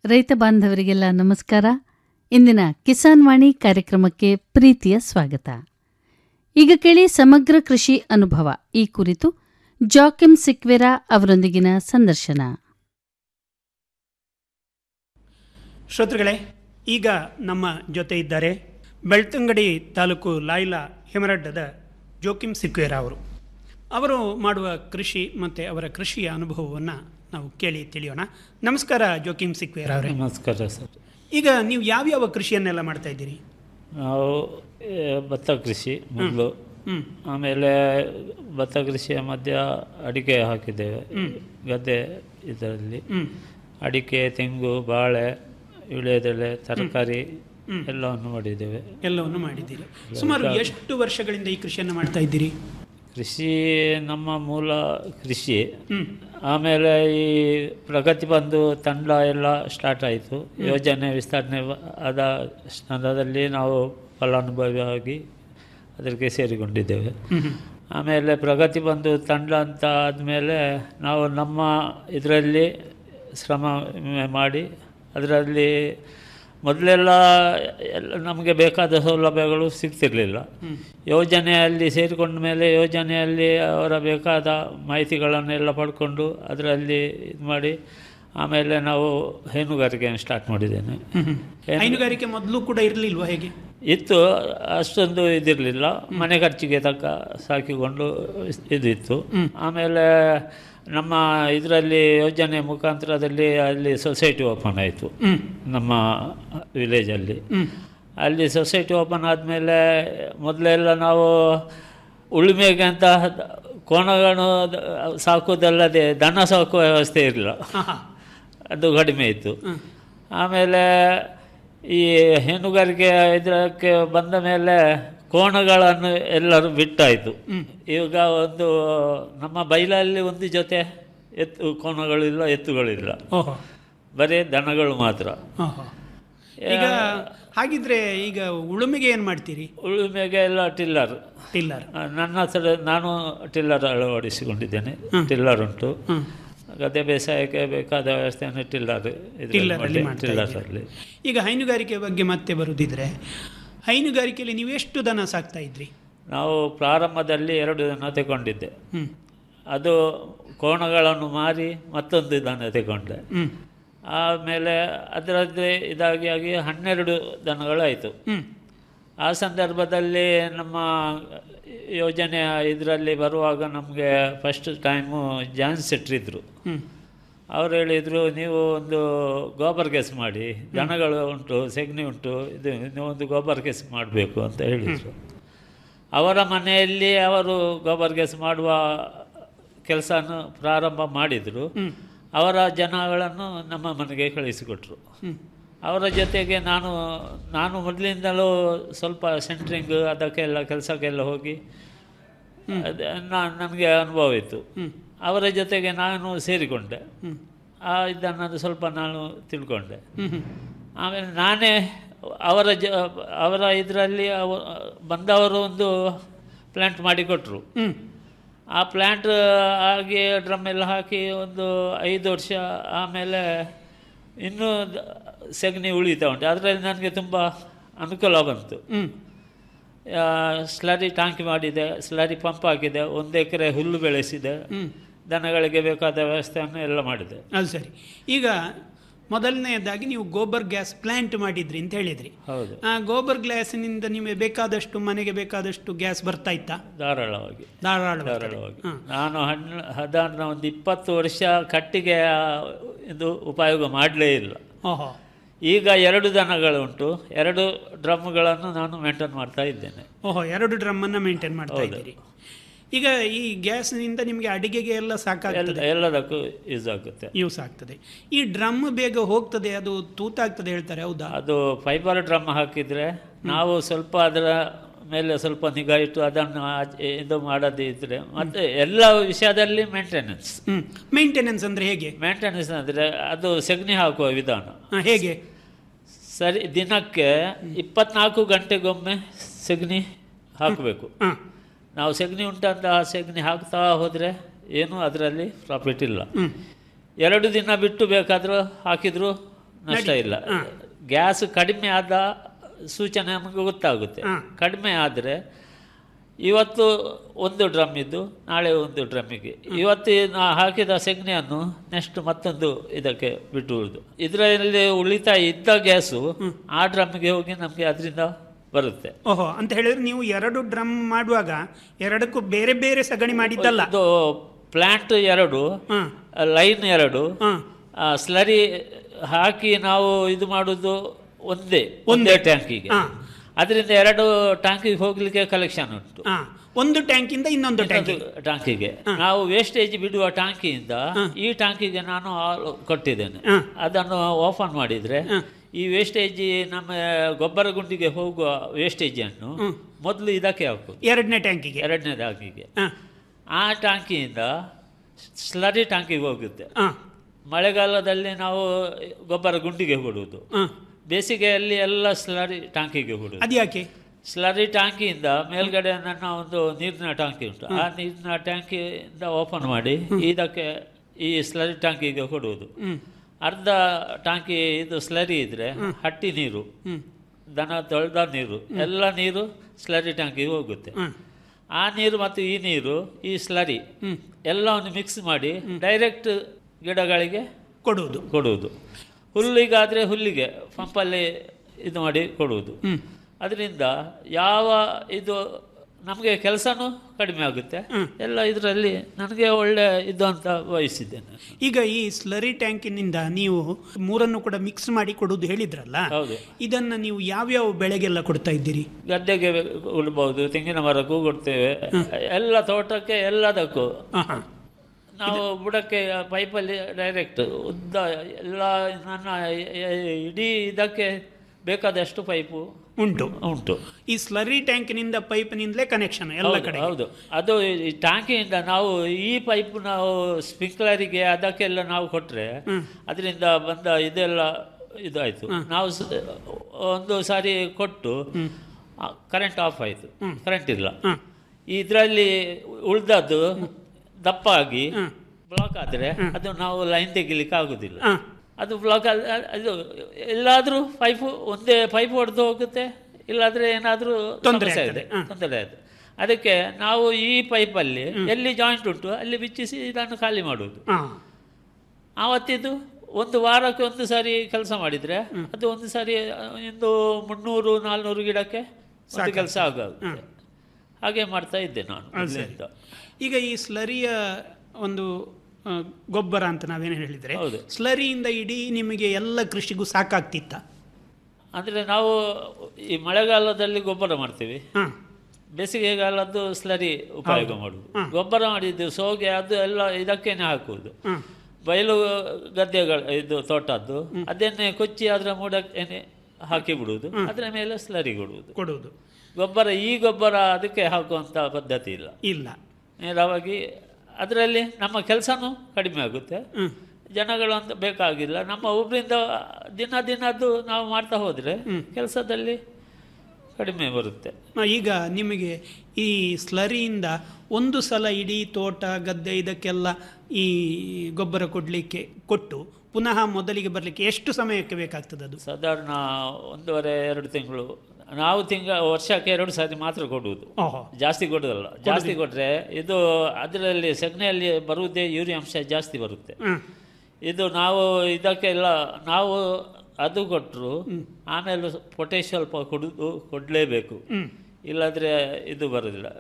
ರೈತ ಬಾಂಧವರಿಗೆಲ್ಲ ನಮಸ್ಕಾರ ಇಂದಿನ ಕಿಸಾನ್ ವಾಣಿ ಕಾರ್ಯಕ್ರಮಕ್ಕೆ ಪ್ರೀತಿಯ ಸ್ವಾಗತ ಈಗ ಕೇಳಿ ಸಮಗ್ರ ಕೃಷಿ ಅನುಭವ ಈ ಕುರಿತು ಜಾಕಿಮ್ ಸಿಕ್ವೆರಾ ಅವರೊಂದಿಗಿನ ಸಂದರ್ಶನ ಶ್ರೋತೃಗಳೇ ಈಗ ನಮ್ಮ ಜೊತೆ ಇದ್ದಾರೆ ಬೆಳ್ತಂಗಡಿ ತಾಲೂಕು ಲಾಯ್ಲಾ ಹೆಮರಡ್ಡದ ಜೋಕಿಮ್ ಸಿಕ್ವೇರ ಅವರು ಅವರು ಮಾಡುವ ಕೃಷಿ ಮತ್ತು ಅವರ ಕೃಷಿಯ ಅನುಭವವನ್ನು ನಾವು ಕೇಳಿ ತಿಳಿಯೋಣ ನಮಸ್ಕಾರ ಜೋಕಿಮ್ ಸಿಕ್ವೇರ ಅವರೇ ನಮಸ್ಕಾರ ಸರ್ ಈಗ ನೀವು ಯಾವ್ಯಾವ ಕೃಷಿಯನ್ನೆಲ್ಲ ಮಾಡ್ತಾ ಇದ್ದೀರಿ ನಾವು ಏ, ಭತ್ತ ಕೃಷಿ ಮೊದಲು ಹ್ಮ್. ಆಮೇಲೆ ಭತ್ತ ಕೃಷಿಯ ಮಧ್ಯ ಅಡಿಕೆ ಹಾಕಿದ್ದೇವೆ ಗದ್ದೆ ಇದರಲ್ಲಿ ಹ್ಮ್. ಅಡಿಕೆ ತೆಂಗು ಬಾಳೆ ವಿಳೆದೆಲೆ ತರಕಾರಿ ಎಲ್ಲವನ್ನು ಮಾಡಿದ್ದೇವೆ ಎಲ್ಲವನ್ನು ಮಾಡಿದ್ದೀರಿ ಸುಮಾರು ಎಷ್ಟು ವರ್ಷಗಳಿಂದ ಈ ಕೃಷಿಯನ್ನು ಮಾಡ್ತಾ ಇದ್ದೀರಿ ಕೃಷಿ ನಮ್ಮ ಮೂಲ ಕೃಷಿ ಹ್ಮ್. ಆಮೇಲೆ ಈ ಪ್ರಗತಿ ಬಂದು ತಂಡ ಎಲ್ಲ ಸ್ಟಾರ್ಟ್ ಆಯಿತು ಯೋಜನೆ ವಿಸ್ತರಣೆ ಬ- ಆದ ಸಂದರ್ಭದಲ್ಲಿ ನಾವು ಫಲಾನುಭವಿಯಾಗಿ ಅದಕ್ಕೆ ಸೇರಿಕೊಂಡಿದ್ದೇವೆ ಆಮೇಲೆ ಪ್ರಗತಿ ಬಂದು ತಂಡ ಅಂತ ಆದಮೇಲೆ ನಾವು ನಮ್ಮ ಇದರಲ್ಲಿ ಶ್ರಮ ಮಾಡಿ ಅದರಲ್ಲಿ ಮೊದಲೆಲ್ಲ ಎಲ್ಲ ನಮಗೆ ಬೇಕಾದ ಸೌಲಭ್ಯಗಳು ಸಿಗ್ತಿರಲಿಲ್ಲ ಯೋಜನೆಯಲ್ಲಿ ಸೇರಿಕೊಂಡ ಮೇಲೆ ಯೋಜನೆಯಲ್ಲಿ ಅವರ ಬೇಕಾದ ಮಾಹಿತಿಗಳನ್ನೆಲ್ಲ ಪಡ್ಕೊಂಡು ಅದರಲ್ಲಿ ಇದು ಮಾಡಿ ಆಮೇಲೆ ನಾವು ಹೈನುಗಾರಿಕೆಯನ್ನು ಸ್ಟಾರ್ಟ್ ಮಾಡಿದ್ದೇನೆ ಹೈನು- ಹೈನುಗಾರಿಕೆ ಮೊದಲು ಕೂಡ ಇರಲಿಲ್ವಾ ಹೇಗೆ ಇತ್ತು ಅಷ್ಟೊಂದು ಇದಿರಲಿಲ್ಲ ಮನೆ ಖರ್ಚಿಗೆ ತಕ್ಕ ಸಾಕಿಕೊಂಡು ಇದಿತ್ತು ಆಮೇಲೆ ನಮ್ಮ ಇದರಲ್ಲಿ ಯೋಜನೆ ಮುಖಾಂತರದಲ್ಲಿ ಅಲ್ಲಿ ಸೊಸೈಟಿ ಓಪನ್ ಆಯಿತು ಹ್ಮ್. ನಮ್ಮ ವಿಲೇಜಲ್ಲಿ ಅಲ್ಲಿ ಸೊಸೈಟಿ ಓಪನ್ ಆದಮೇಲೆ ಮೊದಲೆಲ್ಲ ನಾವು ಉಳುಮೆಗೆ ಅಂತ ಕೋಣಗಳು ಸಾಕೋದಲ್ಲದೆ ದನ ಸಾಕುವ ವ್ಯವಸ್ಥೆ ಇರಲಿಲ್ಲ ಹಾಂ ಹಾಂ ಅದು ಕಡಿಮೆ ಇತ್ತು ಆಮೇಲೆ ಈ ಹೈನುಗಾರಿಕೆ ಇದಕ್ಕೆ ಬಂದ ಮೇಲೆ ಕೋಣಗಳನ್ನು ಎಲ್ಲರೂ ಬಿಟ್ಟಾಯಿತು ಈಗ ಒಂದು ನಮ್ಮ ಬೈಲಲ್ಲಿ ಒಂದು ಜೊತೆ ಎತ್ತು ಕೋಣಗಳಿಲ್ಲ ಎತ್ತುಗಳಿಲ್ಲ ಓಹೋ ಬರೀ ದನಗಳು ಮಾತ್ರ ಓಹೋ ಈಗ ಹಾಗಿದ್ರೆ ಈಗ ಉಳುಮೆಗೆ ಏನು ಮಾಡ್ತೀರಿ ಉಳುಮೆಗೆ ಎಲ್ಲ ಟಿಲ್ಲರ್ ಟಿಲ್ಲರ್ ಆ, ನನ್ನ ಹತ್ರ ನಾನು ಟಿಲ್ಲರ್ ಅಳವಡಿಸಿಕೊಂಡಿದ್ದೇನೆ ಟಿಲ್ಲರ್ ಉಂಟು ಹ್ಮ್. ಗದ್ದೆ ಬೇಸಾಯಕ್ಕೆ ಬೇಕಾದ ವ್ಯವಸ್ಥೆಯನ್ನು ಟಿಲ್ಲರ್ ಇದ್ರಲ್ಲಿ ಟಿಲ್ಲರಲ್ಲಿ ಮಾಡಿ- ಮಾಡ್ತಾ ಟಿಲ್ಲರಲ್ಲಿ ಈಗ ಹೈನುಗಾರಿಕೆ ಬಗ್ಗೆ ಮತ್ತೆ ಬರುದಿದ್ರೆ ಹೈನುಗಾರಿಕೆಯಲ್ಲಿ ನೀವು ಎಷ್ಟು ದನ ಸಾಕ್ತಾ ಇದ್ರಿ ನಾವು ಪ್ರಾರಂಭದಲ್ಲಿ ಎರಡು ದನ ತಗೊಂಡಿದ್ದೆ ಹ್ಮ್ ಅದು ಕೋಣಗಳನ್ನು ಮಾರಿ ಮತ್ತೊಂದು ದನ ತಗೊಂಡೆ ಹ್ಮ್ ಆಮೇಲೆ ಅದರದ್ದೇ ಇದಾಗಿ ಆಗಿ ಹನ್ನೆರಡು ದನಗಳಾಯಿತು ಹ್ಮ್ ಆ ಸಂದರ್ಭದಲ್ಲಿ ನಮ್ಮ ಯೋಜನೆಯ ಇದರಲ್ಲಿ ಬರುವಾಗ ನಮಗೆ ಫಸ್ಟ್ ಟೈಮು ಜಾನ್ ಸೆಟ್ರಿದ್ರು ಹ್ಮ್ ಅವ್ರು ಹೇಳಿದರು ನೀವು ಒಂದು ಗೋಬರ್ ಗ್ಯಾಸ್ ಮಾಡಿ ದನಗಳು ಉಂಟು ಸೆಗಣಿ ಉಂಟು ಇದು ನೀವು ಒಂದು ಗೋಬರ್ ಗ್ಯಾಸ್ ಮಾಡಬೇಕು ಅಂತ ಹೇಳಿದರು ಅವರ ಮನೆಯಲ್ಲಿ ಅವರು ಗೋಬರ್ ಗ್ಯಾಸ್ ಮಾಡುವ ಕೆಲಸನ ಪ್ರಾರಂಭ ಮಾಡಿದರು ಅವರ ಜನಗಳನ್ನು ನಮ್ಮ ಮನೆಗೆ ಕಳಿಸಿಕೊಟ್ರು ಅವರ ಜೊತೆಗೆ ನಾನು ನಾನು ಮೊದಲಿಂದಲೂ ಸ್ವಲ್ಪ ಸೆಂಟ್ರಿಂಗ್ ಅದಕ್ಕೆಲ್ಲ ಕೆಲಸಕ್ಕೆಲ್ಲ ಹೋಗಿ ಅದ್- ನಾ- ನನಗೆ ಅನುಭವ ಇತ್ತು ಅವರ ಜೊತೆಗೆ ನಾನು ಸೇರಿಕೊಂಡೆ ಆ ಇದನ್ನು ಸ್ವಲ್ಪ ನಾನು ತಿಳ್ಕೊಂಡೆ ಆಮೇಲೆ ನಾನೇ ಅವರ ಜ ಅವರ ಇದರಲ್ಲಿ ಅವ ಬಂದವರು ಒಂದು ಪ್ಲ್ಯಾಂಟ್ ಮಾಡಿಕೊಟ್ರು ಹ್ಮ್ ಆ ಪ್ಲ್ಯಾಂಟ್ ಆಗಿ ಡ್ರಮ್ ಎಲ್ಲ ಹಾಕಿ ಒಂದು ಐದು ವರ್ಷ ಆಮೇಲೆ ಇನ್ನೂ ದ- ಸಗಣಿ ಉಳಿತಾ ಉಂಟು ಅದರಲ್ಲಿ ನನಗೆ ತುಂಬ ಅನುಕೂಲ ಬಂತು ಹ್ಮ್ ಆ, ಸ್ಲರಿ ಟ್ಯಾಂಕ್ ಮಾಡಿದೆ ಸ್ಲರಿ ಪಂಪ್ ಹಾಕಿದೆ ಒಂದು ಎಕರೆ ಹುಲ್ಲು ಬೆಳೆಸಿದೆ ದನಗಳಿಗೆ ಬೇಕಾದ ವ್ಯವಸ್ಥೆಯನ್ನು ಎಲ್ಲ ಮಾಡಿದೆ ಅದು ಸರಿ ಈಗ ಮೊದಲನೆಯದಾಗಿ ನೀವು ಗೋಬರ್ ಗ್ಯಾಸ್ ಪ್ಲಾಂಟ್ ಮಾಡಿದ್ರಿ ಅಂತ ಹೇಳಿದ್ರಿ ಹೌದು ಆ ಗೋಬರ್ ಗ್ಯಾಸ್ನಿಂದ ನಿಮಗೆ ಬೇಕಾದಷ್ಟು ಮನೆಗೆ ಬೇಕಾದಷ್ಟು ಗ್ಯಾಸ್ ಬರ್ತಾ ಇತ್ತಾ ಧಾರಾಳವಾಗಿ ಧಾರಾಳ ಧಾರಾಳವಾಗಿ ನಾನು ಹಣ್ಣು ಸಾಧಾರಣ ಒಂದು ಇಪ್ಪತ್ತು ವರ್ಷ ಕಟ್ಟಿಗೆ ಆ, ಇದು ಉಪಯೋಗ ಮಾಡಲೇ ಇಲ್ಲ ಓಹೋ ಈಗ ಎರಡು ದನಗಳು ಉಂಟು ಎರಡು ಡ್ರಮ್ಗಳನ್ನು ನಾನು ಮೇಂಟೈನ್ ಮಾಡ್ತಾ ಇದ್ದೇನೆ ಓಹೋ ಎರಡು ಡ್ರಮ್ಮನ್ನು ಮೇಂಟೈನ್ ಮಾಡ್ತಾ ಇದ್ದೀರಿ ಈಗ ಈ ಗ್ಯಾಸ್ನಿಂದ ನಿಮಗೆ ಅಡಿಗೆಗೆ ಎಲ್ಲ ಎಲ್ಲ ಸಾಕಾಗ್ತದೆ ಎಲ್ಲದಕ್ಕೂ ಯೂಸ್ ಆಗುತ್ತೆ ಯೂಸ್ ಆಗ್ತದೆ ಈ ಡ್ರಮ್ ಬೇಗ ಹೋಗ್ತದೆ ಅದು ತೂತಾಗ್ತದೆ ಹೇಳ್ತಾರೆ ಹೌದಾ ಅದು ಫೈಬರ್ ಡ್ರಮ್ ಹಾಕಿದರೆ ನಾವು ಸ್ವಲ್ಪ ಅದರ ಮೇಲೆ ಸ್ವಲ್ಪ ನಿಗಾ ಇಟ್ಟು ಅದನ್ನು ಆಚೆ ಇದು ಮಾಡದೇ ಇದ್ದರೆ ಮತ್ತು ಎಲ್ಲ ವಿಷಯದಲ್ಲಿ ಮೇಂಟೆನೆನ್ಸ್ ಹ್ಮ್ ಮೇಂಟೆನೆನ್ಸ್ ಅಂದ್ರೆ ಹೇಗೆ ಮೇಂಟೆನೆನ್ಸ್ ಅಂದರೆ ಅದು ಸಗಣಿ ಹಾಕುವ ವಿಧಾನ ಹಾ, ಹೇಗೆ ಸರಿ ದಿನಕ್ಕೆ ಇಪ್ಪತ್ನಾಲ್ಕು ಗಂಟೆಗೊಮ್ಮೆ ಸಗಣಿ ಹಾಕಬೇಕು ಹಾ ನಾವು ಸಗಣಿ ಉಂಟಂತ ಆ ಸಗಣಿ ಹಾಕ್ತಾ ಹೋದರೆ ಏನೂ ಅದರಲ್ಲಿ ಪ್ರಾಫಿಟ್ ಇಲ್ಲ ಹ್ಮ್ ಎರಡು ದಿನ ಬಿಟ್ಟು ಬೇಕಾದರೂ ಹಾಕಿದರೂ ನಷ್ಟ ಇಲ್ಲ ಗ್ಯಾಸ್ ಕಡಿಮೆ ಆದ ಸೂಚನೆ ನಮಗೆ ಗೊತ್ತಾಗುತ್ತೆ ಹಾ. ಕಡಿಮೆ ಆದರೆ ಇವತ್ತು ಒಂದು ಡ್ರಮ್ ಇದ್ದು ನಾಳೆ ಒಂದು ಡ್ರಮ್ಮಿಗೆ ಇವತ್ತು ನಾ ಹಾಕಿದ ಸೆಗಣಿಯನ್ನು ನೆಕ್ಸ್ಟ್ ಮತ್ತೊಂದು ಇದಕ್ಕೆ ಬಿಟ್ಟುವುದು ಇದರಲ್ಲಿ ಉಳಿತಾಯ ಇದ್ದ ಗ್ಯಾಸು ಆ ಡ್ರಮ್ಮಿಗೆ ಹೋಗಿ ನಮಗೆ ಅದರಿಂದ ಬರುತ್ತೆ ಓಹೋ ಅಂತ ಹೇಳಿದ್ರೆ ನೀವು ಎರಡು ಡ್ರಮ್ ಮಾಡುವಾಗ ಎರಡಕ್ಕೂ ಬೇರೆ ಬೇರೆ ಸಗಣಿ ಮಾಡಿದ್ದಲ್ಲ ಇದು ಪ್ಲಾಂಟ್ ಎರಡು ಹಾ ಲೈನ್ ಎರಡು ಹಾ ಸ್ಲರಿ ಹಾಕಿ ನಾವು ಇದು ಮಾಡುದು ಒಂದೇ ಒಂದೇ ಟ್ಯಾಂಕಿಗೆ ಹಾ. ಅದರಿಂದ ಎರಡು ಟ್ಯಾಂಕಿಗೆ ಹೋಗ್ಲಿಕ್ಕೆ ಕಲೆಕ್ಷನ್ ಉಂಟು ಹಾ ಒಂದು ಟ್ಯಾಂಕಿಂದ ಇನ್ನೊಂದು ಟ್ಯಾಂಕ್ ಇನ್ನೊಂದು ಟ್ಯಾಂಕಿಗೆ ನಾವು ವೇಸ್ಟೇಜ್ ಬಿಡುವ ಟ್ಯಾಂಕಿಯಿಂದ ಈ ಟ್ಯಾಂಕಿಗೆ ನಾನು ಹಾಲ್ ಕೊಟ್ಟಿದ್ದೇನೆ ಹಾ. ಅದನ್ನು ಓಪನ್ ಮಾಡಿದ್ರೆ ಈ ವೇಸ್ಟೇಜ್ ನಮ್ಮ ಗೊಬ್ಬರ ಗುಂಡಿಗೆ ಹೋಗುವ ವೇಸ್ಟೇಜ್ ಅನ್ನು ಮೊದಲು ಇದಕ್ಕೆ ಹಾಕುದು ಎರಡನೇ ಟ್ಯಾಂಕಿಗೆ ಎರಡನೇ ಟ್ಯಾಂಕಿಗೆ ಹಾ ಆ ಟ್ಯಾಂಕಿಯಿಂದ ಸ್ಲರಿ ಟ್ಯಾಂಕಿಗೆ ಹೋಗುತ್ತೆ ಹಾ ಮಳೆಗಾಲದಲ್ಲಿ ನಾವು ಗೊಬ್ಬರ ಗುಂಡಿಗೆ ಕೊಡುವುದು ಹಾ ಬೇಸಿಗೆಯಲ್ಲಿ ಎಲ್ಲ ಸ್ಲರಿ ಟ್ಯಾಂಕಿಗೆ ಕೊಡುವುದು ಅದ್ಯಾಕೆ ಸ್ಲರಿ ಟ್ಯಾಂಕಿಯಿಂದ ಮೇಲ್ಗಡೆ ನನ್ನ ಒಂದು ನೀರಿನ ಟ್ಯಾಂಕಿ ಉಂಟು ಆ ನೀರಿನ ಟ್ಯಾಂಕಿಯಿಂದ ಓಪನ್ ಮಾಡಿ ಇದಕ್ಕೆ ಈ ಸ್ಲರಿ ಟ್ಯಾಂಕಿಗೆ ಕೊಡುವುದು ಹ್ಮ್ ಅರ್ಧ ಟ್ಯಾಂಕಿ ಇದು ಸ್ಲರಿ ಇದ್ರೆ ಹಟ್ಟಿ ನೀರು ಹ್ಮ್ ದನ ತೊಳೆದ ನೀರು ಎಲ್ಲ ನೀರು ಸ್ಲರಿ ಟ್ಯಾಂಕಿಗೆ ಹೋಗುತ್ತೆ ಹ್ಮ್ ಆ ನೀರು ಮತ್ತು ಈ ನೀರು ಈ ಸ್ಲರಿ ಎಲ್ಲವನ್ನು ಮಿಕ್ಸ್ ಮಾಡಿ ಡೈರೆಕ್ಟ್ ಗಿಡಗಳಿಗೆ ಕೊಡುವುದು ಕೊಡುವುದು ಹುಲ್ಲಿಗಾದರೆ ಹುಲ್ಲಿಗೆ ಪಂಪಲ್ಲಿ ಇದು ಮಾಡಿ ಕೊಡುವುದು ಹ್ಮ್ ಅದರಿಂದ ಯಾವ ಇದು ನಮಗೆ ಕೆಲಸನೂ ಕಡಿಮೆ ಆಗುತ್ತೆ ಎಲ್ಲ ಇದರಲ್ಲಿ ನನಗೆ ಒಳ್ಳೆ ಇದು ಅಂತ ವಹಿಸಿದ್ದೇನೆ ಈಗ ಈ ಸ್ಲರಿ ಟ್ಯಾಂಕಿನಿಂದ ನೀವು ಮೂರನ್ನು ಕೂಡ ಮಿಕ್ಸ್ ಮಾಡಿ ಕೊಡುವುದು ಹೇಳಿದ್ರಲ್ಲ ಹೌದು ಇದನ್ನ ನೀವು ಯಾವ್ಯಾವ ಬೆಳೆಗೆಲ್ಲ ಕೊಡ್ತಾ ಇದ್ದೀರಿ ಗದ್ದೆಗೆ ಕೊಡ್ಬೋದು ತೆಂಗಿನ ಮರಕ್ಕೂ ಕೊಡ್ತೇವೆ ಎಲ್ಲ ತೋಟಕ್ಕೆ ಎಲ್ಲದಕ್ಕೂ ಹಾ ಹಾ ನಾವು ಬುಡಕ್ಕೆ ಪೈಪಲ್ಲಿ ಡೈರೆಕ್ಟ್ ಉದ್ದ ಎಲ್ಲ ನನ್ನ ಇಡೀ ಇದಕ್ಕೆ ಬೇಕಾದಷ್ಟು ಪೈಪು ಉಂಟು ಉಂಟು ಈ ಸ್ಲರಿ ಟ್ಯಾಂಕಿನಿಂದ ಪೈಪ್ನಿಂದಲೇ ಕನೆಕ್ಷನ್ ಎಲ್ಲ ಹೌದು, ಕಡೆ ಹೌದು ಅದು ಈ ಟ್ಯಾಂಕಿಯಿಂದ ನಾವು ಈ ಪೈಪ್ ನಾವು ಸ್ಪ್ರಿಂಕ್ಲರಿಗೆ ಅದಕ್ಕೆಲ್ಲ ನಾವು ಕೊಟ್ಟರೆ ಅದರಿಂದ ಬಂದ ಇದೆಲ್ಲ ಇದಾಯಿತು ನಾವು ಸ- ಒಂದು ಸಾರಿ ಕೊಟ್ಟು ಕರೆಂಟ್ ಆಫ್ ಆಯಿತು ಕರೆಂಟ್ ಇಲ್ಲ ಹಾ ಇದರಲ್ಲಿ ಉಳ್ದದ್ದು ದಪ್ಪ ಆಗಿ ಬ್ಲಾಕ್ ಆದರೆ ಅದು ನಾವು ಲೈನ್ ತೆಗಿಲಿಕ್ಕೆ ಆಗುದಿಲ್ಲ ಹಾ ಅದು ಬ್ಲಾಕ್ ಅದು ಎಲ್ಲಾದರೂ ಪೈಪು ಒಂದೇ ಪೈಪ್ ಹೊಡೆದು ಹೋಗುತ್ತೆ ಇಲ್ಲಾದ್ರೆ ಏನಾದರೂ ತೊಂದ್ರೆ ಸಮಸ್ಯೆ ಆಗ್ತದೆ. ಇದೆ ಹ. ತೊಂದರೆ ಆಯ್ತು ಅದಕ್ಕೆ ನಾವು ಈ ಪೈಪಲ್ಲಿ ಎಲ್ಲಿ ಜಾಯಿಂಟ್ ಉಂಟು ಅಲ್ಲಿ ಬಿಚ್ಚಿಸಿ ಇದನ್ನು ಖಾಲಿ ಮಾಡುವುದು ಹಾ ಆವತ್ತಿದ್ದು ಒಂದು ವಾರಕ್ಕೆ ಒಂದು ಸಾರಿ ಕೆಲಸ ಮಾಡಿದರೆ ಅದು ಒಂದು ಸಾರಿ ಒಂದು ಮುನ್ನೂರು ನಾಲ್ನೂರು ಗಿಡಕ್ಕೆ ಒಂದು ಕೆಲಸ ಆಗುತ್ತೆ ಹಾಗೆ ಮಾಡ್ತಾ ಇದ್ದೆ ನಾನು ಅದು ಸರಿ. ಮೊದಲಿಂದ. ಈಗ ಈ ಸ್ಲರಿಯ ಒಂದು ಆ, ಗೊಬ್ಬರ ಅಂತ ನಾವೇನು ಹೇಳಿದ್ರೆ ಹೌದು. ಸ್ಲರಿಯಿಂದ ಇಡೀ ನಿಮಗೆ ಎಲ್ಲ ಕೃಷಿಗೂ ಸಾಕಾಗ್ತಿತ್ತ ಅಂದರೆ ನಾವು ಈ ಮಳೆಗಾಲದಲ್ಲಿ ಗೊಬ್ಬರ ಮಾಡ್ತೀವಿ ಹಾ ಬೇಸಿಗೆಗಾಲದ್ದು ಸ್ಲರಿ ಉಪಯೋಗ ಮಾಡುವುದು ಗೊಬ್ಬರ ಮಾಡಿದ್ದು ಸೋಗೆ ಅದು ಎಲ್ಲ ಇದಕ್ಕೇನೆ ಹಾಕುವುದು ಹಾ ಬಯಲು ಗದ್ದೆಗಳು ಇದು ತೋಟದ್ದು ಅದನ್ನೇ ಕೊಚ್ಚಿ ಅದರ ಮೂಡಕ್ಕೇನೆ ಹಾಕಿ ಬಿಡುವುದು ಅದರ ಮೇಲೆ ಸ್ಲರಿ ಕೊಡುವುದು ಕೊಡುವುದು ಗೊಬ್ಬರ ಈ ಗೊಬ್ಬರ ಅದಕ್ಕೆ ಹಾಕುವಂಥ ಪದ್ಧತಿ ಇಲ್ಲ ಇಲ್ಲ ನೇರವಾಗಿ ಅದರಲ್ಲಿ ನಮ್ಮ ಕೆಲಸನೂ ಕಡಿಮೆ ಆಗುತ್ತೆ ಹ್ಮ್ ಜನಗಳು ಅಂತ ಬೇಕಾಗಿಲ್ಲ ನಮ್ಮ ಒಬ್ಬರಿಂದ ದಿನ ದಿನದ್ದು ನಾವು ಮಾಡ್ತಾ ಹೋದರೆ ಕೆಲಸದಲ್ಲಿ ಕಡಿಮೆ ಬರುತ್ತೆ ಆ, ಈಗ ನಿಮಗೆ ಈ ಸ್ಲರಿಯಿಂದ ಒಂದು ಸಲ ಇಡೀ ತೋಟ ಗದ್ದೆ ಇದಕ್ಕೆಲ್ಲ ಈ ಗೊಬ್ಬರ ಕೊಡಲಿಕ್ಕೆ ಕೊಟ್ಟು ಪುನಃ ಮೊದಲಿಗೆ ಬರಲಿಕ್ಕೆ ಎಷ್ಟು ಸಮಯಕ್ಕೆ ಬೇಕಾಗ್ತದೆ ಅದು ಸಾಧಾರಣ ಒಂದೂವರೆ ಎರಡು ತಿಂಗಳು ನಾವು ತಿಂಗ ವರ್ಷಕ್ಕೆ ಎರಡು ಸಾರಿ ಮಾತ್ರ ಕೊಡುವುದು ಓಹೋ ಜಾಸ್ತಿ ಕೊಡೋದಲ್ಲ ಜಾಸ್ತಿ ಕೊಟ್ಟರೆ ಇದು ಅದರಲ್ಲಿ ಸಗಣಿಯಲ್ಲಿ ಬರುವುದೇ ಯೂರಿಯಾ ಅಂಶ ಜಾಸ್ತಿ ಬರುತ್ತೆ ಹ್ಮ್ ಇದು ನಾವು ಇದಕ್ಕೆಲ್ಲ ನಾವು ಅದು ಕೊಟ್ಟರು ಆಮೇಲೆ ಪೊಟ್ಯಾಶ್ ಸ್ವಲ್ಪ ಕೊಡುದು ಕೊಡಲೇಬೇಕು ಹ್ಮ್ ಇಲ್ಲಾಂದರೆ ಇದು ಬರೋದಿಲ್ಲ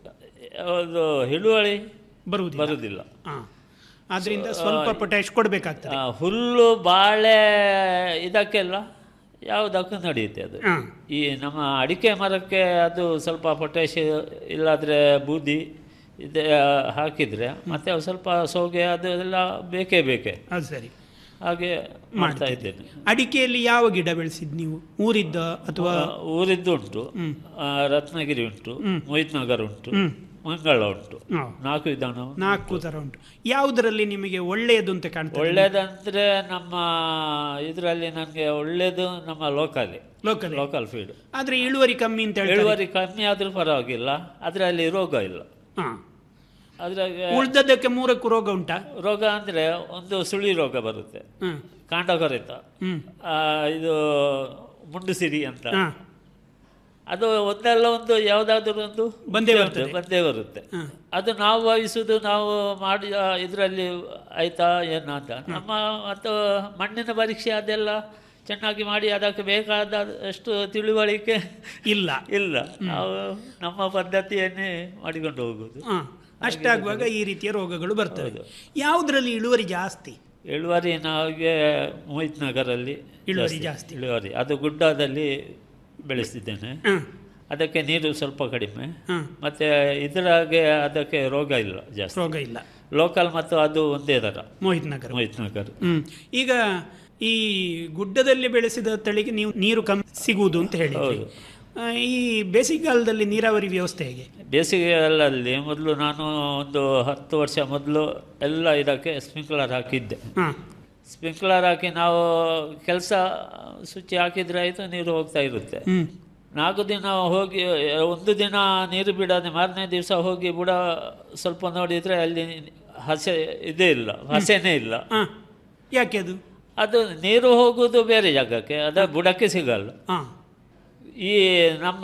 ಅದು ಹಿಳುವಳಿ ಬರುವುದಿಲ್ಲ ಬರುವುದಿಲ್ಲ ಹಾ ಆದ್ರಿಂದ ಸ್ವಲ್ಪ ಪೊಟ್ಯಾಶ್ ಕೊಡಬೇಕಾಗ್ತದೆ ಆ, ಹುಲ್ಲು ಬಾಳೆ ಇದಕ್ಕೆಲ್ಲ ಯಾವುದಕ್ಕೂ ನಡೆಯುತ್ತೆ ಅದು ಹಾ ಈ ನಮ್ಮ ಅಡಿಕೆ ಮರಕ್ಕೆ ಅದು ಸ್ವಲ್ಪ ಪೊಟ್ಯಾಶ್ ಇಲ್ಲಾದರೆ ಬೂದಿ ಇದೆ ಹಾಕಿದರೆ ಮತ್ತೆ ಅವು ಸ್ವಲ್ಪ ಸೋಗೆ ಅದು ಎಲ್ಲ ಬೇಕೇ ಬೇಕೇ ಅದು ಸರಿ ಹಾಗೆ ಮಾಡ್ತಾ ಇದ್ದೇನೆ ಅಡಿಕೆಯಲ್ಲಿ ಯಾವ ಗಿಡ ಬೆಳೆಸಿದ್ ನೀವು ಊರಿದ್ದ ಅಥವಾ ಆ, ಊರಿದ್ದು ಉಂಟು ಆ, ರತ್ನಗಿರಿ ಉಂಟು ಮೊಹಿತ್ ನಗರ್ ಉಂಟು ಮಂಗಳ ಉಂಟು ಹಾ. ನಾಲ್ಕು ವಿಧಾನ ನಾಲ್ಕು ಥರ ಉಂಟು ಯಾವುದರಲ್ಲಿ ನಿಮಗೆ ಒಳ್ಳೆಯದು ಅಂತ ಕಾಣ್ತದೆ ಒಳ್ಳೇದಂದ್ರೆ ನಮ್ಮ ಇದರಲ್ಲಿ ನನಗೆ ಒಳ್ಳೇದು ನಮ್ಮ ಲೋಕಲಿ ಲೋಕಲ್ ಲೋಕಲ್ ಫೀಡ್ ಆದ್ರೆ ಇಳುವರಿ ಕಮ್ಮಿ ಅಂತ ಹೇಳ್ತಾರೆ ಇಳುವರಿ ಕಮ್ಮಿ ಆದರೂ ಪರವಾಗಿಲ್ಲ ಅದರಲ್ಲಿ ರೋಗ ಇಲ್ಲ ಹಾ ಅದ್ರಾಗ ಉಳ್ದದ್ದಕ್ಕೆ ಮೂರಕ್ಕೂ ರೋಗ ಉಂಟಾ ರೋಗ ಅಂದರೆ ಒಂದು ಸುಳಿ ರೋಗ ಬರುತ್ತೆ ಹ್ಮ್ ಕಾಂಡ ಕೊರೆತ ಹ್ಮ್ ಆ, ಇದು ಮುಂಡು ಸಿರಿ ಅಂತ ಹಾ ಅದು ಒಂದಲ್ಲ ಒಂದು ಯಾವುದಾದ್ರೂ ಒಂದು ಬಂದೇ ಬರ್ತದೆ. ಬಂದೇ ಬರುತ್ತೆ ಹಾ. ಅದು ನಾವು ಭಾವಿಸುವುದು ನಾವು ಮಾಡಿ ಇದರಲ್ಲಿ ಆಯ್ತಾ ಏನು ಅಂತ ನಮ್ಮ ಮತ್ತು ಮಣ್ಣಿನ ಪರೀಕ್ಷೆ ಅದೆಲ್ಲ ಚೆನ್ನಾಗಿ ಮಾಡಿ ಅದಕ್ಕೆ ಬೇಕಾದ ಅಷ್ಟು ತಿಳುವಳಿಕೆ ಇಲ್ಲ ಇಲ್ಲ ನಾವು ನಮ್ಮ ಪದ್ಧತಿಯನ್ನೇ ಮಾಡಿಕೊಂಡು ಹೋಗುವುದು ಹಾ ಅಷ್ಟಾಗುವಾಗ ಈ ರೀತಿಯ ರೋಗಗಳು ಬರ್ತವೆ ಯಾವುದರಲ್ಲಿ ಇಳುವರಿ ಜಾಸ್ತಿ ಇಳುವರಿ ನಮಗೆ ಮೋಹಿತ್ ನಗರಲ್ಲಿ ಇಳುವರಿ ಜಾಸ್ತಿ. ಇಳುವರಿ ಅದು ಗುಡ್ಡದಲ್ಲಿ ಬೆಳೆಸಿದ್ದೇನೆ ಹಾ ಅದಕ್ಕೆ ನೀರು ಸ್ವಲ್ಪ ಕಡಿಮೆ ಹಾ ಮತ್ತು ಇದರಾಗೆ ಅದಕ್ಕೆ ರೋಗ ಇಲ್ಲ ಜಾಸ್ತಿ ರೋಗ ಇಲ್ಲ ಲೋಕಲ್ ಮತ್ತು ಅದು ಒಂದೇ ಥರ ಮೋಹಿತ್ ನಗರ ಮೋಹಿತ್ ನಗರ್ ಹ್ಮ್ ಈಗ ಈ ಗುಡ್ಡದಲ್ಲಿ ಬೆಳೆಸಿದ ತಳಿಗೆ ನೀವು ನೀರು ಕಮ್ಮಿ ಸಿಗುವುದು ಅಂತ ಹೇಳಿದ್ರಿ ಹೌದು. ಆ, ಈ ಬೇಸಿಗೆಗಾಲದಲ್ಲಿ ನೀರಾವರಿ ವ್ಯವಸ್ಥೆ ಹೇಗೆ ಬೇಸಿಗೆಯಲ್ಲಿ ಮೊದಲು ನಾನು ಒಂದು ಹತ್ತು ವರ್ಷ ಮೊದಲು ಎಲ್ಲ ಇದಕ್ಕೆ ಸ್ಪ್ರಿಂಕ್ಲರ್ ಹಾಕಿದ್ದೆ ಹಾ ಸ್ಪ್ರಿಂಕ್ಲರ್ ಹಾಕಿ ನಾವು ಕೆಲಸ ಸ್ವಿಚ್ ಹಾಕಿದ್ರೆ ಆಯಿತು ನೀರು ಹೋಗ್ತಾ ಇರುತ್ತೆ ಹ್ಮ್ ನಾಲ್ಕು ದಿನ ಹೋಗಿ ಒಂದು ದಿನ ನೀರು ಬಿಡದೆ ಮಾರನೇ ದಿವಸ ಹೋಗಿ ಬುಡ ಸ್ವಲ್ಪ ನೋಡಿದರೆ ಅಲ್ಲಿ ಹಸೆ ಇದೇ ಇಲ್ಲ ಹಸೆನೇ ಇಲ್ಲ ಹಾ ಯಾಕೆ ಅದು ಅದು ನೀರು ಹೋಗುವುದು ಬೇರೆ ಜಾಗಕ್ಕೆ ಅದ ಬುಡಕ್ಕೆ ಸಿಗಲ್ಲ ಹಾ ಈ ನಮ್ಮ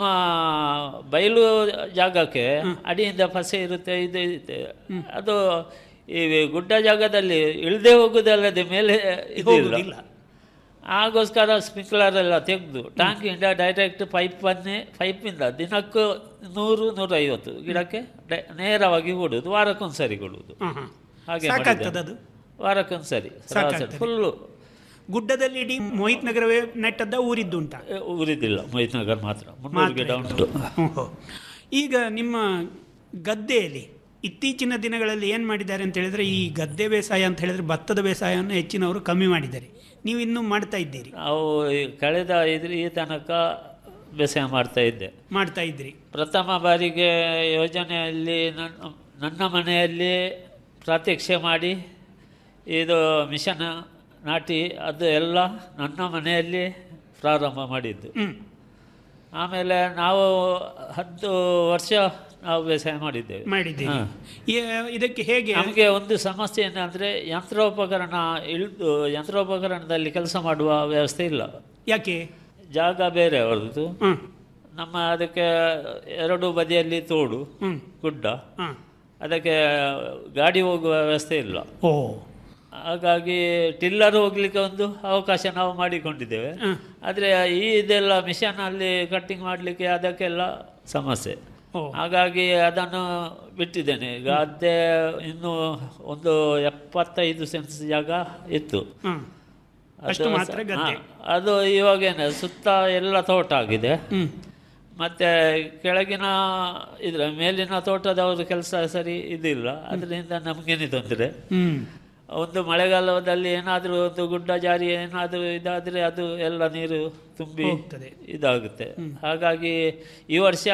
ಬಯಲು ಜಾಗಕ್ಕೆ ಅಡಿಯಿಂದ ಫಸೆ ಇರುತ್ತೆ ಇದು ಇರುತ್ತೆ ಅದು ಈ ಗುಡ್ಡ ಜಾಗದಲ್ಲಿ ಇಳದೆ ಹೋಗುದಲ್ಲದೆ ಮೇಲೆ ಇದಿಲ್ಲ ಹೋಗುದಿಲ್ಲ ಆಗೋಸ್ಕರ ಸ್ಪ್ರಿಂಕ್ಲರ್ ಎಲ್ಲ ತೆಗೆದು ಟ್ಯಾಂಕಿಂದ ಡೈರೆಕ್ಟ್ ಪೈಪನ್ನೇ ಪೈಪಿಂದ ದಿನಕ್ಕೂ ನೂರು ನೂರೈವತ್ತು ಗಿಡಕ್ಕೆ ಡೈ- ನೇರವಾಗಿ ಕೊಡುವುದು ವಾರಕ್ಕೊಂದ್ಸರಿ ಕೊಡುವುದು ಹಾ ಹಾ ಹಾಗೆ ಸಾಕಾಗ್ತದೆ ಅದು ವಾರಕ್ಕೊಂದ್ಸರಿ ಸಾಕಾಗ್ತದೆ. ಫುಲ್ಲು ಗುಡ್ಡದಲ್ಲಿ ಇಡೀ ಮೋಹಿತ್ ನಗರವೇ ನೆಟ್ಟದ್ದ ಊರಿದ್ದುಂಟ ಉರಿದಿಲ್ಲ ಮೋಹಿತ್ ನಗರ್ ಮಾತ್ರ ಮುನ್ನೂರು ಗಿಡ ಉಂಟು ಈಗ ನಿಮ್ಮ ಗದ್ದೆಯಲ್ಲಿ ಇತ್ತೀಚಿನ ದಿನಗಳಲ್ಲಿ ಏನು ಮಾಡಿದ್ದಾರೆ ಅಂತ ಹೇಳಿದ್ರೆ ಈ ಗದ್ದೆ ಬೇಸಾಯ ಅಂತ ಹೇಳಿದ್ರೆ ಭತ್ತದ ಬೇಸಾಯವನ್ನು ಹೆಚ್ಚಿನವರು ಕಮ್ಮಿ ಮಾಡಿದ್ದಾರೆ ನೀವು ಇನ್ನೂ ಮಾಡ್ತಾ ಇದ್ದೀರಿ ನಾವು ಈ ಕಳೆದ ಇದ್ರ ಈ ತನಕ ಬೇಸಾಯ ಮಾಡ್ತಾ ಇದ್ದೆ ಮಾಡ್ತಾ ಇದ್ರಿ ಪ್ರಥಮ ಬಾರಿಗೆ ಯೋಜನೆಯಲ್ಲಿ ನನ್ನ ನನ್ನ ಮನೆಯಲ್ಲಿ ಪ್ರಾತ್ಯಕ್ಷೆ ಮಾಡಿ ಇದು ಮಿಷನ್ ನಾಟಿ ಅದು ಎಲ್ಲ ನನ್ನ ಮನೆಯಲ್ಲಿ ಪ್ರಾರಂಭ ಮಾಡಿದ್ದು ಹ್ಮ್ ಆಮೇಲೆ ನಾವು ಹತ್ತು ವರ್ಷ ನಾವು ಬೇಸಾಯ ಮಾಡಿದ್ದೇವೆ ಮಾಡಿದ್ದೀರಿ ಹಾ. ಈ- ಇದಕ್ಕೆ ಹೇಗೆ ನಮಗೆ ಒಂದು ಸಮಸ್ಯೆ ಏನಂದರೆ ಯಂತ್ರೋಪಕರಣ ಇಳಿದು ಯಂತ್ರೋಪಕರಣದಲ್ಲಿ ಕೆಲಸ ಮಾಡುವ ವ್ಯವಸ್ಥೆ ಇಲ್ಲ ಯಾಕೆ ಜಾಗ ಬೇರೆ ಅವರದ್ದು ಹ್ಮ್ ನಮ್ಮ ಅದಕ್ಕೆ ಎರಡು ಬದಿಯಲ್ಲಿ ತೋಡು ಹ್ಮ್ ಗುಡ್ಡ ಹಾ ಅದಕ್ಕೆ ಗಾಡಿ ಹೋಗುವ ವ್ಯವಸ್ಥೆ ಇಲ್ಲ ಓ ಹಾಗಾಗಿ ಟಿಲ್ಲರ್ ಹೋಗ್ಲಿಕ್ಕೆ ಒಂದು ಅವಕಾಶ ನಾವು ಮಾಡಿಕೊಂಡಿದ್ದೇವೆ ಹ್ಮ್. ಆದರೆ ಈ ಇದೆಲ್ಲ ಮಿಷನಲ್ಲಿ ಕಟ್ಟಿಂಗ್ ಮಾಡಲಿಕ್ಕೆ ಅದಕ್ಕೆಲ್ಲ ಸಮಸ್ಯೆ ಓ ಹಾಗಾಗಿ ಅದನ್ನು ಬಿಟ್ಟಿದ್ದೇನೆ ಗದ್ದೆ ಇನ್ನು ಒಂದು ಎಪ್ಪತ್ತೈದು ಸೆನ್ಸ್ ಜಾಗ ಇತ್ತು ಹ್ಮ್ ಅದು ಅಷ್ಟು ಮಾತ್ರ ಸ- ಗದ್ದೆ. ಹಾ, ಅದು ಇವಾಗೇನೆ ಸುತ್ತ ಎಲ್ಲ ತೋಟ ಆಗಿದೆ ಹ್ಮ್ ಮತ್ತೆ ಕೆಳಗಿನ ಇದ್ರ ಮೇಲಿನ ತೋಟದವ್ರ ಕೆಲಸ ಸರಿ ಇದಿಲ್ಲ ಅದರಿಂದ ನಮಗೇನೆ ತೊಂದರೆ ಹ್ಮ್ ಒಂದು ಮಳೆಗಾಲದಲ್ಲಿ ಏನಾದರೂ ಒಂದು ಗುಡ್ಡ ಜಾರಿ ಏನಾದರೂ ಇದಾದರೆ ಅದು ಎಲ್ಲ ನೀರು ತುಂಬಿ ಹೋಗ್ತದೆ. ಇದಾಗುತ್ತೆ ಹಾಗಾಗಿ ಈ ವರ್ಷ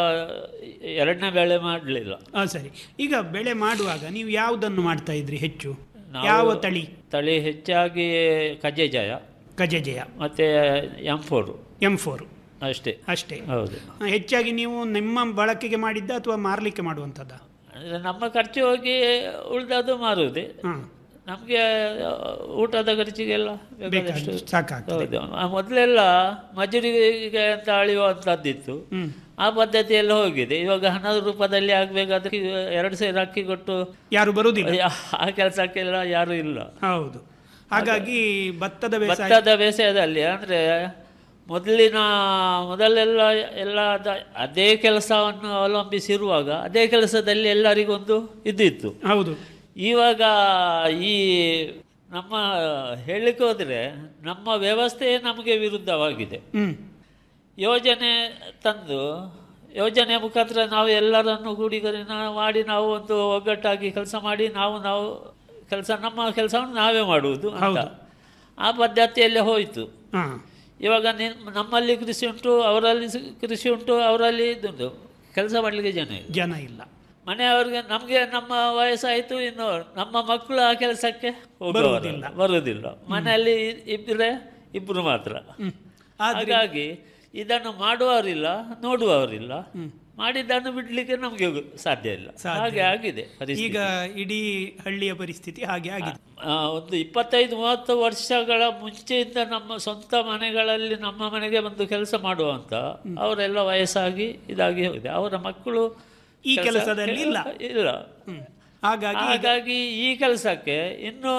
ಎರಡನೇ ಬೆಳೆ ಮಾಡಲಿಲ್ಲ ಆ ಸರಿ ಈಗ ಬೆಳೆ ಮಾಡುವಾಗ ನೀವು ಯಾವುದನ್ನು ಮಾಡ್ತಾ ಇದ್ರಿ ಹೆಚ್ಚು ನಾವು- ಯಾವ ತಳಿ ತಳಿ ಹೆಚ್ಚಾಗಿ ಕಜೆಜಯ ಗಜಜಯ ಮತ್ತು ಎಂ ಫೋರು ಎಂ ಫೋರ್ ಅಷ್ಟೇ ಅಷ್ಟೇ ಹೌದು ಆ, ಹೆಚ್ಚಾಗಿ ನೀವು ನಿಮ್ಮ ಬಳಕೆಗೆ ಮಾಡಿದ್ದ ಅಥವಾ ಮಾರಲಿಕ್ಕೆ ಮಾಡುವಂಥದ್ದ ಅಂದರೆ ನಮ್ಮ ಖರ್ಚು ಹೋಗಿ ಉಳಿದದು ಮಾರುವುದೇ ಹಾಂ ನಮಗೆ ಊಟದ ಖರ್ಚಿಗೆಲ್ಲ ಬೇಕಾದಷ್ಟು ಬೇಕಾದಷ್ಟು ಸಾಕಾಗ್ತದೆ ಹೌದು ಆ ಮೊದಲೆಲ್ಲ ಮಜೂರಿಗೆ ಅಂತ ಅಳೆಯುವಂಥದ್ದಿತ್ತು ಹ್ಮ್ ಆ ಪದ್ಧತಿ ಎಲ್ಲ ಹೋಗಿದೆ ಇವಾಗ ಹಣದ ರೂಪದಲ್ಲಿ ಆಗಬೇಕಾದ್ರೆ ಎರಡು ಸೇರು ಅಕ್ಕಿ ಕೊಟ್ಟು ಯಾರು ಬರುವುದಿಲ್ಲ ಆ ಕೆಲಸಕ್ಕೆಲ್ಲ ಯಾರೂ ಇಲ್ಲ ಹೌದು ಹಾಗಾಗಿ ಭತ್ತದ ಬೇಸಾಯ ಭತ್ತದ ಬೇಸಾಯದಲ್ಲಿ ಅಂದರೆ ಮೊದಲಿನ ಮೊದಲೆಲ್ಲ ಎಲ್ಲ ಅದ- ಅದೇ ಕೆಲಸವನ್ನು ಅವಲಂಬಿಸಿರುವಾಗ ಅದೇ ಕೆಲಸದಲ್ಲಿ ಎಲ್ಲರಿಗೊಂದು ಇದಿತ್ತು ಹೌದು ಇವಾಗ ಈ ನಮ್ಮ ಹೇಳಲಿಕ್ಕೆ ಹೋದರೆ ನಮ್ಮ ವ್ಯವಸ್ಥೆಯೇ ನಮಗೆ ವಿರುದ್ಧವಾಗಿದೆ ಹ್ಮ್ ಯೋಜನೆ ತಂದು ಯೋಜನೆ ಮುಖಾಂತರ ನಾವು ಎಲ್ಲರನ್ನು ಕೂಡಿಗರಿ ನಾವು ಮಾಡಿ ನಾವು ಒಂದು ಒಗ್ಗಟ್ಟಾಗಿ ಕೆಲಸ ಮಾಡಿ ನಾವು ನಾವು ಕೆಲಸ ನಮ್ಮ ಕೆಲಸವನ್ನು ನಾವೇ ಮಾಡುವುದು ಅಂತ ಹೌದು. ಆ ಪದ್ಧತಿಯಲ್ಲೇ ಹೋಯಿತು ಹಾ ಇವಾಗ ನಿನ್ ನಮ್ಮಲ್ಲಿ ಕೃಷಿ ಉಂಟು ಅವರಲ್ಲಿ ಸ- ಕೃಷಿ ಉಂಟು ಅವರಲ್ಲಿ ಇದುಂಟು ಕೆಲಸ ಮಾಡಲಿಕ್ಕೆ ಜನ ಇಲ್ಲ ಜನ ಇಲ್ಲ ಮನೆಯವ್ರಿಗೆ ನಮಗೆ ನಮ್ಮ ವಯಸ್ಸಾಯಿತು ಇನ್ನು ನಮ್ಮ ಮಕ್ಕಳು ಆ ಕೆಲಸಕ್ಕೆ ಬರುವುದಿಲ್ಲ. ಬರುವುದಿಲ್ಲ ಮನೆಯಲ್ಲಿ ಇಬ್ಬರೇ ಇಬ್ಬರು ಮಾತ್ರ ಹ್ಮ್ ಆದ್ರೆ ಹಾಗಾಗಿ ಇದನ್ನು ಮಾಡುವವರಿಲ್ಲ ನೋಡುವವರಿಲ್ಲ ಮಾಡಿದ್ದನ್ನು ಬಿಡಲಿಕ್ಕೆ ನಮಗೆ ಸಾಧ್ಯ ಇಲ್ಲ ಸಾಧ್ಯ ಹಾಗೆ ಆಗಿದೆ ಪರಿಸ್ಥಿತಿ. ಈಗ ಇಡೀ ಹಳ್ಳಿಯ ಪರಿಸ್ಥಿತಿ ಹಾಗೆ ಆಗಿದೆ ಆ, ಒಂದು ಇಪ್ಪತ್ತೈದು ಮೂವತ್ತು ವರ್ಷಗಳ ಮುಂಚೆಯಿಂದ ನಮ್ಮ ಸ್ವಂತ ಮನೆಗಳಲ್ಲಿ ನಮ್ಮ ಮನೆಗೆ ಬಂದು ಕೆಲಸ ಮಾಡುವಂತ ಅವರೆಲ್ಲ ವಯಸ್ಸಾಗಿ ಇದಾಗಿ ಹೋಗಿದೆ ಅವರ ಮಕ್ಕಳು ಈ ಕೆಲ್ಸ- ಕೆಲಸದಲ್ಲಿ ಇಲ್ಲ. ಇಲ್ಲ ಹ್ಮ್. ಹಾಗಾಗಿ ಈಗ ಹಾಗಾಗಿ ಈ ಕೆಲಸಕ್ಕೆ ಇನ್ನೂ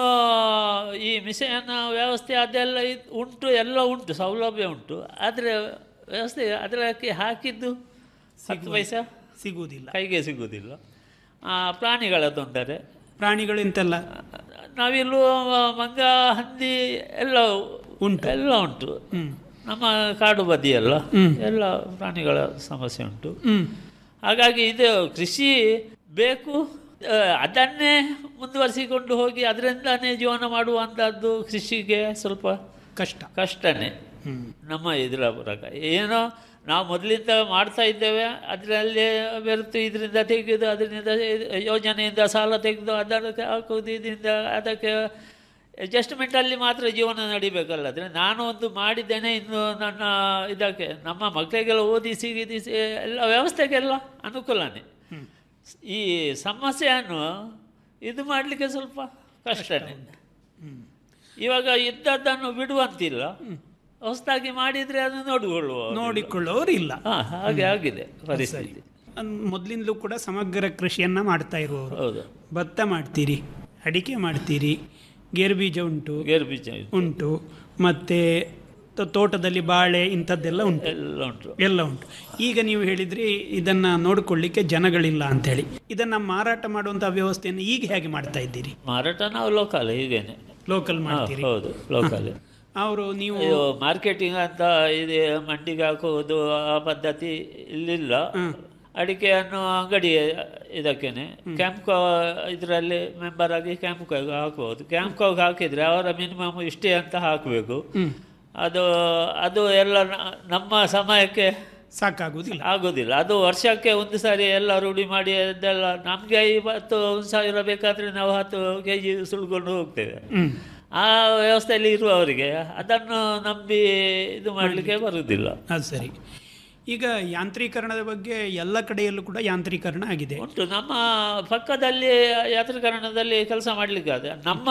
ಈ ಮಿಷನ್ ವ್ಯವಸ್ಥೆ ಅದೆಲ್ಲ ಇದ್- ಉಂಟು ಎಲ್ಲ ಉಂಟು ಸೌಲಭ್ಯ ಉಂಟು ಆದರೆ ವ್ಯವಸ್ಥೆ ಅದಕ್ಕೆ ಹಾಕಿದ್ದು ಹತ್ತು ಪೈಸಾ ಸಿಗುವುದಿಲ್ಲ ಕೈಗೆ ಸಿಗುವುದಿಲ್ಲ ಆ, ಪ್ರಾಣಿಗಳ ತೊಂದರೆ ಪ್ರಾಣಿಗಳು ಎಂತೆಲ್ಲ ನಾವಿಲ್ಲೂ ಮಂಗ ಹಂದಿ ಎಲ್ಲ ಉಂಟು. ಎಲ್ಲ ಉಂಟು ಹ್ಮ್ ನಮ್ಮ ಕಾಡು ಬದಿಯಲ್ಲ ಹ್ಮ್. ಎಲ್ಲ ಪ್ರಾಣಿಗಳ ಸಮಸ್ಯೆ ಉಂಟು ಹ್ಮ್ ಹಾಗಾಗಿ ಇದು ಕೃಷಿ ಬೇಕು ಆ, ಅದನ್ನೇ ಮುಂದುವರಿಸಿಕೊಂಡು ಹೋಗಿ ಅದರಿಂದಾನೇ ಜೀವನ ಮಾಡುವಂಥದ್ದು ಕೃಷಿಗೆ ಸ್ವಲ್ಪ ಕಷ್ಟ ಕಷ್ಟನೇ ಹ್ಮ್ ನಮ್ಮ ಇದರ ಪ್ರಕಾರ ಏನೋ ನಾವು ಮೊದಲಿಂದ ಮಾಡ್ತಾ ಇದ್ದೇವೆ ಅದರಲ್ಲಿ ಬೆರೆತು ಇದರಿಂದ ತೆಗೆದು ಅದರಿಂದ ಯೋಜನೆಯಿಂದ ಸಾಲ ತೆಗೆದು ಅದಕ್ಕೆ ಹಾಕುವುದು ಇದರಿಂದ ಅದಕ್ಕೆ ಅಡ್ಜಸ್ಟ್ಮೆಂಟಲ್ಲಿ ಮಾತ್ರ ಜೀವನ ನಡಿಬೇಕಲ್ಲದ್ರೆ ನಾನು ಒಂದು ಮಾಡಿದ್ದೇನೆ ಇನ್ನು ನನ್ನ ಇದಕ್ಕೆ ನಮ್ಮ ಮಕ್ಕಳಿಗೆಲ್ಲ ಓದಿಸಿ ಗೀದಿಸಿ ಎಲ್ಲ ವ್ಯವಸ್ಥೆಗೆಲ್ಲ ಅನುಕೂಲನೇ ಹ್ಮ್ ಈ ಸಮಸ್ಯೆಯನ್ನು ಇದು ಮಾಡಲಿಕ್ಕೆ ಸ್ವಲ್ಪ ಕಷ್ಟನೇ ಹ್ಮ್ ಇವಾಗ ಇದ್ದದ್ದನ್ನು ಬಿಡುವಂತಿಲ್ಲ ಹೊಸದಾಗಿ ಮಾಡಿದರೆ ಅದನ್ನು ನೋಡಿಕೊಳ್ಳುವ ನೋಡಿಕೊಳ್ಳೋರು ಇಲ್ಲ ಹಾ ಹಾಗೆ ಆಗಿದೆ ಪರಿಸ್ಥಿತಿ ಅನ್- ಮೊದ್ಲಿಂದಲೂ ಕೂಡ ಸಮಗ್ರ ಕೃಷಿಯನ್ನ ಮಾಡ್ತಾ ಇರುವವರು ಹೌದು ಭತ್ತ ಮಾಡ್ತೀರಿ ಅಡಿಕೆ ಮಾಡ್ತೀರಿ ಗೇರು ಬೀಜ ಉಂಟು ಗೇರು ಬೀಜ ಇದು ಉಂಟು ಮತ್ತೆ ತೋ- ತೋಟದಲ್ಲಿ ಬಾಳೆ ಇಂಥದ್ದೆಲ್ಲ ಉಂಟು ಎಲ್ಲ ಉಂಟು ಎಲ್ಲ ಉಂಟು ಈಗ ನೀವು ಹೇಳಿದ್ರಿ ಇದನ್ನ ನೋಡಿಕೊಳ್ಳಿಕ್ಕೆ ಜನಗಳಿಲ್ಲ ಅಂತೇಳಿ ಇದನ್ನ ಮಾರಾಟ ಮಾಡುವಂತ ವ್ಯವಸ್ಥೆಯನ್ನು ಈಗ ಹೇಗೆ ಮಾಡ್ತಾ ಇದ್ದೀರಿ ಮಾರಾಟ ನಾವು ಲೋಕಲ್ ಹೀಗೇನೆ ಲೋಕಲ್ ಹಾ, ಮಾಡ್ತೀರಿ ಹೌದು ಲೋಕಲ್ ಅವರು ನೀವು ಇದು ಮಾರ್ಕೆಟಿಂಗ್ ಅಂತ ಇದೆ ಮಂಡಿಗೆ ಹಾಕುವುದು ಆ ಪದ್ಧತಿ ಇಲ್ಲಿಲ್ಲ ಹ್ಮ್. ಅಡಿಕೆಯನ್ನು ಅಂಗಡಿ ಇದಕ್ಕೇನೆ ಕ್ಯಾಂಪ್ಕೋ ಇದರಲ್ಲಿ ಮೆಂಬರ್ ಆಗಿ ಕ್ಯಾಂಪ್ಕೋಗೆ ಹಾಕಬಹುದು ಕ್ಯಾಂಪ್ಕೋಗೆ ಹಾಕಿದರೆ ಅವರ ಮಿನಿಮಮ್ ಇಷ್ಟೇ ಅಂತ ಹಾಕಬೇಕು ಹ್ಮ್ ಅದು ಅದು ಎಲ್ಲ ನ- ನಮ್ಮ ಸಮಯಕ್ಕೆ ಸಾಕಾಗುವುದಿಲ್ಲ ಆಗೋದಿಲ್ಲ ಅದು ವರ್ಷಕ್ಕೆ ಒಂದು ಸಾರಿ ಎಲ್ಲ ರೂಢಿ ಮಾಡಿ ಅದೆಲ್ಲ ನಮಗೆ ಇವತ್ತು ಒಂದು ಸಾವಿರ ಬೇಕಾದರೆ ನಾವು ಹತ್ತು ಕೆ ಜಿ ಸುಳ್ಕೊಂಡು ಹೋಗ್ತೇವೆ ಹ್ಮ್ ಆ ವ್ಯವಸ್ಥೆಯಲ್ಲಿ ಇರುವವರಿಗೆ ಅದನ್ನು ನಂಬಿ ಇದು ಮಾಡಲಿಕ್ಕೆ ಬರುವುದಿಲ್ಲ ಅದು ಸರಿ ಈಗ ಯಾಂತ್ರೀಕರಣದ ಬಗ್ಗೆ ಎಲ್ಲ ಕಡೆಯಲ್ಲೂ ಕೂಡ ಯಾಂತ್ರೀಕರಣ ಆಗಿದೆ ಉಂಟು ನಮ್ಮ ಪಕ್ಕದಲ್ಲಿ ಯಾತ್ರೀಕರಣದಲ್ಲಿ ಕೆಲಸ ಮಾಡಲಿಕ್ಕೆ ಆದ ನಮ್ಮ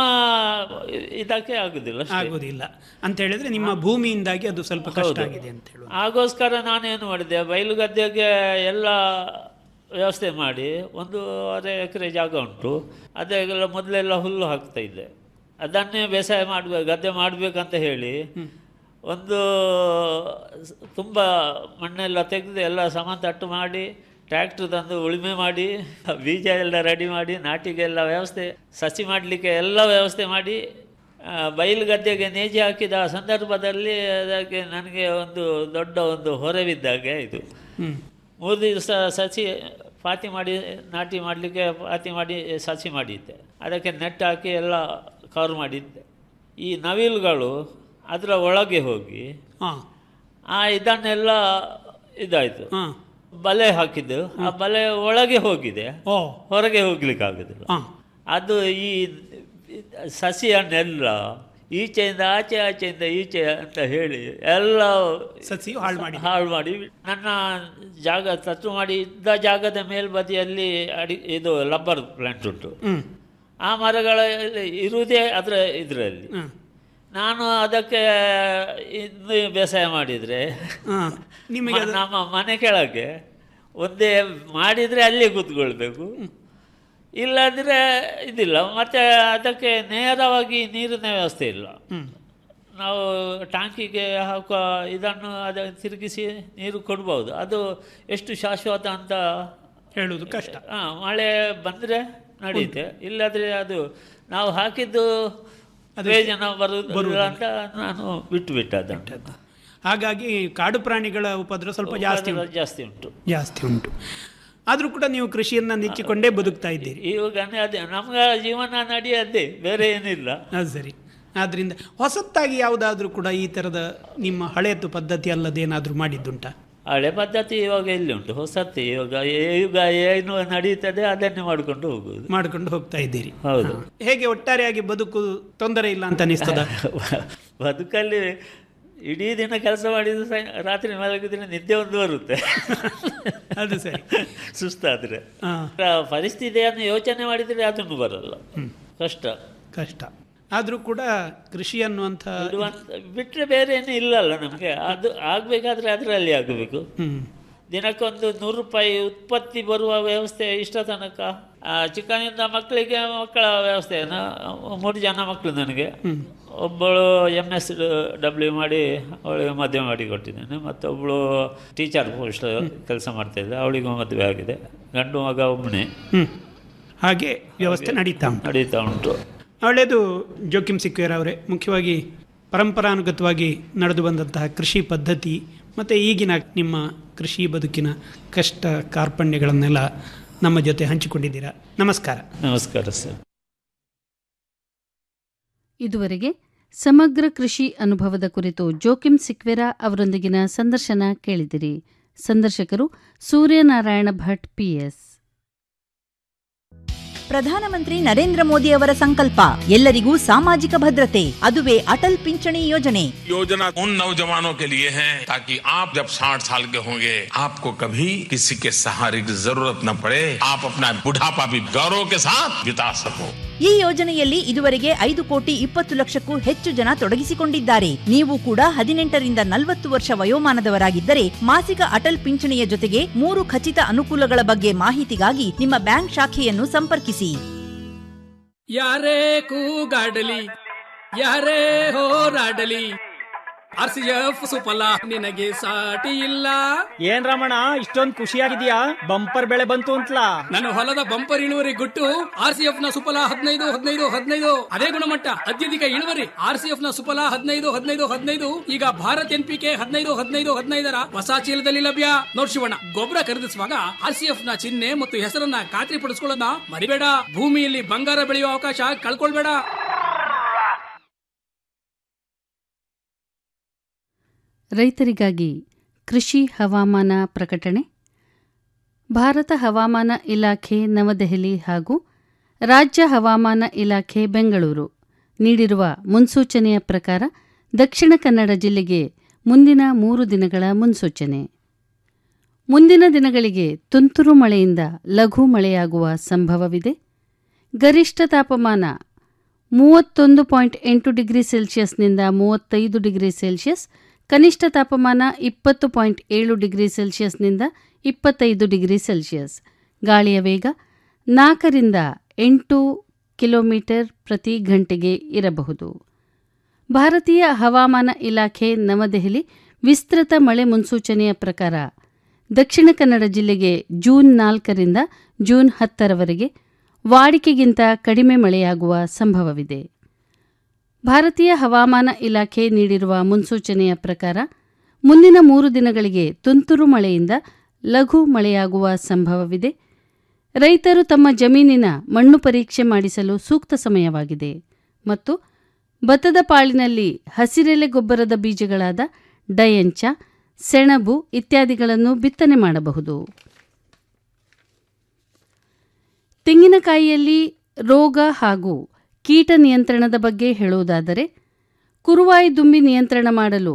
ಇದಕ್ಕೆ ಆಗುದಿಲ್ಲ ಅಷ್ಟೇ. ಆಗುವುದಿಲ್ಲ ಅಂತ ಹೇಳಿದ್ರೆ ನಿಮ್ಮ ಭೂಮಿಯಿಂದಾಗಿ ಅದು ಸ್ವಲ್ಪ ಕಷ್ಟ ಹೌದು. ಆಗಿದೆ ಅಂತ ಹೇಳುವ ಆಗೋಸ್ಕರ ನಾನೇನು ಮಾಡಿದೆ ಬಯಲು ಗದ್ದೆಗೆ ಎಲ್ಲ ವ್ಯವಸ್ಥೆ ಮಾಡಿ ಒಂದೂವರೆ ಎಕರೆ ಜಾಗ ಉಂಟು ಅದೆಲ್ಲ ಮೊದಲೆಲ್ಲ ಹುಲ್ಲು ಹಾಕ್ತಾ ಇದ್ದೆ ಅದನ್ನೇ ಬೇಸಾಯ ಮಾಡಬೇಕು ಗದ್ದೆ ಮಾಡಬೇಕಂತ ಹೇಳಿ ಒಂದು ಸ್- ತುಂಬ ಮಣ್ಣೆಲ್ಲ ತೆಗೆದು ಎಲ್ಲ ಸಮತಟ್ಟು ಮಾಡಿ ಟ್ರ್ಯಾಕ್ಟ್ರ್ ತಂದು ಉಳುಮೆ ಮಾಡಿ ಬೀಜ ಎಲ್ಲ ರೆಡಿ ಮಾಡಿ ನಾಟಿಗೆಲ್ಲ ವ್ಯವಸ್ಥೆ ಸಸಿ ಮಾಡಲಿಕ್ಕೆ ಎಲ್ಲ ವ್ಯವಸ್ಥೆ ಮಾಡಿ ಆ, ಬಯಲು ಗದ್ದೆಗೆ ನೇಜಿ ಹಾಕಿದ ಸಂದರ್ಭದಲ್ಲಿ ಅದಕ್ಕೆ ನನಗೆ ಒಂದು ದೊಡ್ಡ ಒಂದು ಹೊರೆ ಬಿದ್ದಾಗೆ ಇದು ಹ್ಮ್ ಮೂರು ದಿವಸ ಸಸಿ ಪಾತಿ ಮಾಡಿ ನಾಟಿ ಮಾಡಲಿಕ್ಕೆ ಪಾತಿ ಮಾಡಿ ಸಸಿ ಮಾಡಿದ್ದೆ ಅದಕ್ಕೆ ನೆಟ್ ಹಾಕಿ ಎಲ್ಲ ಕವರ್ ಮಾಡಿದ್ದೆ ಈ ನವಿಲುಗಳು ಅದರ ಒಳಗೆ ಹೋಗಿ ಹಾ ಆ ಇದನ್ನೆಲ್ಲ ಇದಾಯಿತು ಹಾ ಬಲೆ ಹಾಕಿದ್ದು ಆ ಬಲೆ ಒಳಗೆ ಹೋಗಿದೆ ಓ ಹೊರಗೆ ಹೋಗ್ಲಿಕ್ಕೆ ಆಗೋದಿಲ್ಲ ಹಾ ಅದು ಈ ಸಸಿಯನ್ನೆಲ್ಲ ಈಚೆಯಿಂದ ಆಚೆ ಆಚೆಯಿಂದ ಈಚೆ ಅಂತ ಹೇಳಿ ಎಲ್ಲ ಸಸಿ ಹಾಳು ಮಾಡಿ ಹಾಳು ಮಾಡಿ ನನ್ನ ಜಾಗ ತತ್ತು ಮಾಡಿ ಇದ್ದ ಜಾಗದ ಮೇಲ್ಬದಿಯಲ್ಲಿ ಅಡಿ ಇದು ಲಬ್ಬರ್ ಪ್ಲಾಂಟ್ ಉಂಟು ಹ್ಮ್ ಆ ಮರಗಳ ಇರುವುದೇ ಅದರ ಇದರಲ್ಲಿ ಹ್ಮ್ ನಾನು ಅದಕ್ಕೆ ಇನ್ನು ಬೇಸಾಯ ಮಾಡಿದರೆ ಹಾ ನಿಮಗೆ ಅದು ನಮ್ಮ ಮನೆ ಕೆಳಗೆ ಒಂದೇ ಮಾಡಿದರೆ ಅಲ್ಲೇ ಕೂತ್ಕೊಳ್ಬೇಕು ಇಲ್ಲಾಂದರೆ ಇದಿಲ್ಲ ಮತ್ತು ಅದಕ್ಕೆ ನೇರವಾಗಿ ನೀರಿನ ವ್ಯವಸ್ಥೆ ಇಲ್ಲ ಹ್ಮ್ ನಾವು ಟ್ಯಾಂಕಿಗೆ ಹಾಕುವ ಇದನ್ನು ಅದನ್ನು ತಿರುಗಿಸಿ ನೀರು ಕೊಡ್ಬೋದು ಅದು ಎಷ್ಟು ಶಾಶ್ವತ ಅಂತ ಹೇಳುವುದು ಕಷ್ಟ ಆ, ಮಳೆ ಬಂದರೆ ನಡೆಯುತ್ತೆ ಇಲ್ಲಾದರೆ ಅದು ನಾವು ಹಾಕಿದ್ದು ಪ್ರಯೋಜನ ಬರುವುದಿಲ್ಲ ಅಂತ ನಾನು ಬಿಟ್ಟು ಬಿಟ್ಟೆ ಅದನ್ನು ಹಾಗಾಗಿ ಕಾಡು ಪ್ರಾಣಿಗಳ ಉಪದ್ರ ಸ್ವಲ್ಪ ಜಾಸ್ತಿ ಉಂಟು. ಜಾಸ್ತಿ ಉಂಟು ಜಾಸ್ತಿ ಉಂಟು ಆದರೂ ಕೂಡ ನೀವು ಕೃಷಿಯನ್ನ ನೆಚ್ಚಿಕೊಂಡೇ ಬದುಕ್ತಾ ಇದ್ದೀರಿ ಇವಾಗ ಅದೇ ನಮ್ಗೆ ಜೀವನ ನಡೆಯದ್ದೇ ಬೇರೆ ಏನಿಲ್ಲ ಅದು ಸರಿ ಆದ್ರಿಂದ ಹೊಸತ್ತಾಗಿ ಯಾವುದಾದ್ರೂ ಕೂಡ ಈ ಥರದ ನಿಮ್ಮ ಹಳೆಯದು ಪದ್ಧತಿ ಅಲ್ಲದೇನಾದರೂ ಮಾಡಿದ್ದುಂಟಾ ಹಳೆ ಪದ್ಧತಿ ಇವಾಗ ಎಲ್ಲಿ ಉಂಟು ಹೊಸತ್ತು ಇವಾಗ ಈಗ ಏನು ನಡೀತದೆ ಅದನ್ನೇ ಮಾಡಿಕೊಂಡು ಹೋಗುವುದು ಮಾಡ್ಕೊಂಡು ಹೋಗ್ತಾ ಇದ್ದೀರಿ ಹೌದು ಹೇಗೆ ಒಟ್ಟಾರೆಯಾಗಿ ಬದುಕು ತೊಂದರೆ ಇಲ್ಲ ಅಂತ ಅನಿಸ್ತದ ಬದುಕಲ್ಲಿ ಇಡೀ ದಿನ ಕೆಲಸ ಮಾಡಿದ್ರೆ ಸಾಯ- ರಾತ್ರಿ ಮಲಗಿದ್ರೆ ನಿದ್ದೆ ಒಂದು ಬರುತ್ತೆ ಅದು ಸರಿ ಸುಸ್ತಾದರೆ ಹಾ ಪರಿಸ್ಥಿತಿಯನ್ನು ಯೋಚನೆ ಮಾಡಿದರೆ ಅದನ್ನು ಬರಲ್ಲ ಕಷ್ಟ ಕಷ್ಟ ಆದರೂ ಕೂಡ ಕೃಷಿ ಅನ್ನುವಂಥ ಇಡುವಂತ ಬಿಟ್ಟರೆ ಬೇರೆ ಏನು ಇಲ್ಲಲ್ಲ ನಮಗೆ ಅದು ಆಗಬೇಕಾದ್ರೆ ಅದರಲ್ಲಿ ಆಗಬೇಕು ಹ್ಮ್ ದಿನಕ್ಕೊಂದು ನೂರು ರೂಪಾಯಿ ಉತ್ಪತ್ತಿ ಬರುವ ವ್ಯವಸ್ಥೆ ಇಷ್ಟ ತನಕ ಆ, ಚಿಕ್ಕನಿಂದ ಮಕ್ಕಳಿಗೆ ಮಕ್ಕಳ ವ್ಯವಸ್ಥೆಯನ್ನು ಮೂರು ಜನ ಮಕ್ಕಳು ನನಗೆ ಒಬ್ಬಳು ಎಮ್ ಎಸ್ ಡಬ್ಲ್ಯೂ ಮಾಡಿ ಅವಳಿಗೆ ಮದುವೆ ಮಾಡಿ ಕೊಟ್ಟಿದ್ದೇನೆ ಮತ್ತೊಬ್ಬಳು ಟೀಚರ್ ಪೋಸ್ಟ್ ಕೆಲಸ ಮಾಡ್ತಾಯಿದ್ದೆ ಅವಳಿಗೂ ಮದುವೆ ಆಗಿದೆ ಗಂಡು ಮಗ ಒಬ್ಬನೇ ಹ್ಮ್ ಹಾಗೆ ವ್ಯವಸ್ಥೆ ನಡೀತಾ ಉಂಟು ನಡೀತಾ ಉಂಟು ಒಳ್ಳೆಯದು ಜೋಕಿಮ್ ಸಿಕ್ವೇರ್ ಅವರೇ ಮುಖ್ಯವಾಗಿ ಪರಂಪರಾನುಗತವಾಗಿ ನಡೆದು ಬಂದಂತಹ ಕೃಷಿ ಪದ್ಧತಿ ಮತ್ತು ಈಗಿನ ನಿಮ್ಮ ಕೃಷಿ ಬದುಕಿನ ಕಷ್ಟ ಕಾರ್ಪಣ್ಯಗಳನ್ನೆಲ್ಲ ನಮ್ಮ ಜೊತೆ ಹಂಚಿಕೊಂಡಿದ್ದೀರಾ ನಮಸ್ಕಾರ ನಮಸ್ಕಾರ ಸರ್ ಇದುವರೆಗೆ ಸಮಗ್ರ ಕೃಷಿ ಅನುಭವದ ಕುರಿತು ಜೋಕಿಮ್ ಸಿಕ್ವೆರಾ ಅವರೊಂದಿಗಿನ ಸಂದರ್ಶನ ಕೇಳಿದಿರಿ ಸಂದರ್ಶಕರು ಸೂರ್ಯನಾರಾಯಣ ಭಟ್ ಪಿಎಸ್ ಪ್ರಧಾನಮಂತ್ರಿ ನರೇಂದ್ರ ಮೋದಿ ಅವರ ಸಂಕಲ್ಪ ಎಲ್ಲರಿಗೂ ಸಾಮಾಜಿಕ ಭದ್ರತೆ ಅದುವೇ ಅಟಲ್ ಪಿಂಚಣಿ ಯೋಜನೆ योजना उन नौजवानों के लिए है ताकि आप जब 60 साल के होंगे आपको कभी किसी के सहारे की जरूरत न पड़े आप अपना बुढ़ापा भी गौरव के साथ बिता सको ಈ ಯೋಜನೆಯಲ್ಲಿ ಇದುವರೆಗೆ ಐದು ಕೋಟಿ ಇಪ್ಪತ್ತು ಲಕ್ಷಕ್ಕೂ ಹೆಚ್ಚು ಜನ ತೊಡಗಿಸಿಕೊಂಡಿದ್ದಾರೆ ನೀವು ಕೂಡ ಹದಿನೆಂಟರಿಂದ ನಲವತ್ತು ವರ್ಷ ವಯೋಮಾನದವರಾಗಿದ್ದರೆ ಮಾಸಿಕ ಅಟಲ್ ಪಿಂಚಣಿಯ ಜೊತೆಗೆ ಮೂರು ಖಚಿತ ಅನುಕೂಲಗಳ ಬಗ್ಗೆ ಮಾಹಿತಿಗಾಗಿ ನಿಮ್ಮ ಬ್ಯಾಂಕ್ ಶಾಖೆಯನ್ನು ಸಂಪರ್ಕಿಸಿ ಯಾರೇ ಕೂಗಾಡಲಿ ಯಾರೇ ಹೋರಾಡಲಿ ಆರ್ ಸಿ ಎಫ್ ಸುಫಲ ನಿನಗೆ ಸಾಟಿ ಇಲ್ಲ ಏನ್ ರಮಣ ಇಷ್ಟೊಂದ್ ಖುಷಿಯಾಗಿದ್ಯಾ ಬಂಪರ್ ಬೆಳೆ ಬಂತು ಅಂತಲಾ ನನ್ನ ಹೊಲದ ಬಂಪರ್ ಇಳುವರಿ ಗುಟ್ಟು ಆರ್ ಸಿ ಎಫ್ ನ ಸುಫಲ ಹದಿನೈದು ಹದಿನೈದು ಹದಿನೈದು ಅದೇ ಗುಣಮಟ್ಟ ಅತ್ಯಧಿಕ ಇಳುವರಿ ಆರ್ ಸಿ ಎಫ್ ನ ಸುಫಲ ಹದಿನೈದು ಹದಿನೈದು ಹದಿನೈದು ಈಗ ಭಾರತ್ ಎನ್ ಪಿ ಕೆ ಹದಿನೈದು ಹದಿನೈದು ಹದಿನೈದರ ಹೊಸ ಚೀಲದಲ್ಲಿ ಲಭ್ಯ ನೋಡ್ ಶಿವಣ್ಣ ಗೊಬ್ಬರ ಖರೀದಿಸುವಾಗ ಆರ್ ಸಿ ಎಫ್ ನ ಚಿಹ್ನೆ ಮತ್ತು ಹೆಸರನ್ನ ಖಾತ್ರಿ ಪಡಿಸ್ಕೊಳ್ಳೋದನ್ನ ಮರಿಬೇಡ ಭೂಮಿಯಲ್ಲಿ ಬಂಗಾರ ಬೆಳೆಯುವ ಅವಕಾಶ ಕಳ್ಕೊಳ್ಬೇಡ ರೈತರಿಗಾಗಿ ಕೃಷಿ ಹವಾಮಾನ ಪ್ರಕಟಣೆ ಭಾರತ ಹವಾಮಾನ ಇಲಾಖೆ ನವದೆಹಲಿ ಹಾಗೂ ರಾಜ್ಯ ಹವಾಮಾನ ಇಲಾಖೆ ಬೆಂಗಳೂರು ನೀಡಿರುವ ಮುನ್ಸೂಚನೆಯ ಪ್ರಕಾರ ದಕ್ಷಿಣ ಕನ್ನಡ ಜಿಲ್ಲೆಗೆ ಮುಂದಿನ ಮೂರು ದಿನಗಳ ಮುನ್ಸೂಚನೆ ಮುಂದಿನ ದಿನಗಳಿಗೆ ತುಂತುರು ಮಳೆಯಿಂದ ಲಘು ಮಳೆಯಾಗುವ ಸಂಭವವಿದೆ ಗರಿಷ್ಠ ತಾಪಮಾನ ಮೂವತ್ತೊಂದು ಪಾಯಿಂಟ್ ಎಂಟು ಡಿಗ್ರಿ ಸೆಲ್ಸಿಯಸ್ನಿಂದ ಮೂವತ್ತೈದು ಡಿಗ್ರಿ ಸೆಲ್ಸಿಯಸ್ ಕನಿಷ್ಠ ತಾಪಮಾನ ಇಪ್ಪತ್ತು ಪಾಯಿಂಟ್ ಏಳು ಡಿಗ್ರಿ ಸೆಲ್ಸಿಯಸ್ನಿಂದ ಇಪ್ಪತ್ತೈದು ಡಿಗ್ರಿ ಸೆಲ್ಸಿಯಸ್ ಗಾಳಿಯ ವೇಗ ನಾಲ್ಕರಿಂದ ಎಂಟು ಕಿಲೋಮೀಟರ್ ಪ್ರತಿ ಗಂಟೆಗೆ ಇರಬಹುದು ಭಾರತೀಯ ಹವಾಮಾನ ಇಲಾಖೆ ನವದೆಹಲಿ ವಿಸ್ತೃತ ಮಳೆ ಮುನ್ಸೂಚನೆಯ ಪ್ರಕಾರ ದಕ್ಷಿಣ ಕನ್ನಡ ಜಿಲ್ಲೆಗೆ ಜೂನ್ ನಾಲ್ಕರಿಂದ ಜೂನ್ ಹತ್ತರವರೆಗೆ ವಾಡಿಕೆಗಿಂತ ಕಡಿಮೆ ಮಳೆಯಾಗುವ ಸಂಭವವಿದೆ ಭಾರತೀಯ ಹವಾಮಾನ ಇಲಾಖೆ ನೀಡಿರುವ ಮುನ್ಸೂಚನೆಯ ಪ್ರಕಾರ ಮುಂದಿನ ಮೂರು ದಿನಗಳಿಗೆ ತುಂತುರು ಮಳೆಯಿಂದ ಲಘು ಮಳೆಯಾಗುವ ಸಂಭವವಿದೆ ರೈತರು ತಮ್ಮ ಜಮೀನಿನ ಮಣ್ಣು ಪರೀಕ್ಷೆ ಮಾಡಿಸಲು ಸೂಕ್ತ ಸಮಯವಾಗಿದೆ ಮತ್ತು ಭತ್ತದ ಪಾಳಿನಲ್ಲಿ ಹಸಿರೆಲೆ ಗೊಬ್ಬರದ ಬೀಜಗಳಾದ ಡಯಂಚ ಸೆಣಬು ಇತ್ಯಾದಿಗಳನ್ನು ಬಿತ್ತನೆ ಮಾಡಬಹುದು ತೆಂಗಿನಕಾಯಿಯಲ್ಲಿ ರೋಗ ಹಾಗೂ ಕೀಟ ನಿಯಂತ್ರಣದ ಬಗ್ಗೆ ಹೇಳುವುದಾದರೆ ಕುರುವಾಯಿ ದುಂಬಿ ನಿಯಂತ್ರಣ ಮಾಡಲು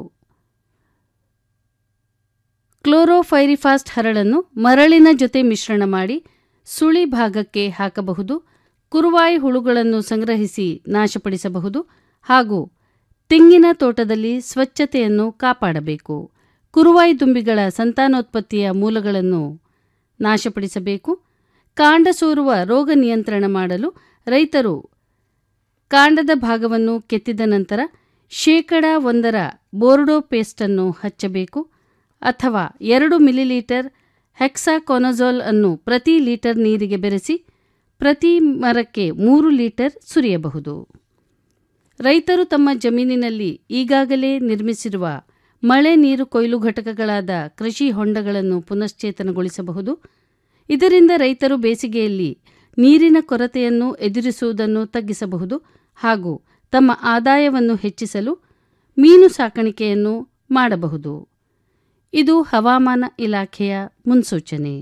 ಕ್ಲೋರೋಫೈರಿಫಾಸ್ಟ್ ಹರಳನ್ನು ಮರಳಿನ ಜೊತೆ ಮಿಶ್ರಣ ಮಾಡಿ ಸುಳಿ ಭಾಗಕ್ಕೆ ಹಾಕಬಹುದು ಕುರುವಾಯಿ ಹುಳುಗಳನ್ನು ಸಂಗ್ರಹಿಸಿ ನಾಶಪಡಿಸಬಹುದು ಹಾಗೂ ತೆಂಗಿನ ತೋಟದಲ್ಲಿ ಸ್ವಚ್ಛತೆಯನ್ನು ಕಾಪಾಡಬೇಕು ಕುರುವಾಯಿ ದುಂಬಿಗಳ ಸಂತಾನೋತ್ಪತ್ತಿಯ ಮೂಲಗಳನ್ನು ನಾಶಪಡಿಸಬೇಕು ಕಾಂಡ ಸೋರುವ ರೋಗ ನಿಯಂತ್ರಣ ಮಾಡಲು ರೈತರು ಕಾಂಡದ ಭಾಗವನ್ನು ಕೆತ್ತಿದ ನಂತರ ಶೇಕಡ ಒಂದರ ಬೋರ್ಡೋ ಪೇಸ್ಟನ್ನು ಹಚ್ಚಬೇಕು ಅಥವಾ ಎರಡು ಮಿಲಿಲೀಟರ್ ಹೆಕ್ಸಾಕೊನಜೋಲ್ ಅನ್ನು ಪ್ರತಿ ಲೀಟರ್ ನೀರಿಗೆ ಬೆರೆಸಿ ಪ್ರತಿ ಮರಕ್ಕೆ ಮೂರು ಲೀಟರ್ ಸುರಿಯಬಹುದು ರೈತರು ತಮ್ಮ ಜಮೀನಿನಲ್ಲಿ ಈಗಾಗಲೇ ನಿರ್ಮಿಸಿರುವ ಮಳೆ ನೀರು ಕೊಯ್ಲು ಘಟಕಗಳಾದ ಕೃಷಿ ಹೊಂಡಗಳನ್ನು ಪುನಶ್ಚೇತನಗೊಳಿಸಬಹುದು ಇದರಿಂದ ರೈತರು ಬೇಸಿಗೆಯಲ್ಲಿ ನೀರಿನ ಕೊರತೆಯನ್ನು ಎದುರಿಸುವುದನ್ನು ತಗ್ಗಿಸಬಹುದು ಹಾಗೂ ತಮ್ಮ ಆದಾಯವನ್ನು ಹೆಚ್ಚಿಸಲು ಮೀನು ಸಾಕಾಣಿಕೆಯನ್ನು ಮಾಡಬಹುದು ಇದು ಹವಾಮಾನ ಇಲಾಖೆಯ ಮುನ್ಸೂಚನೆ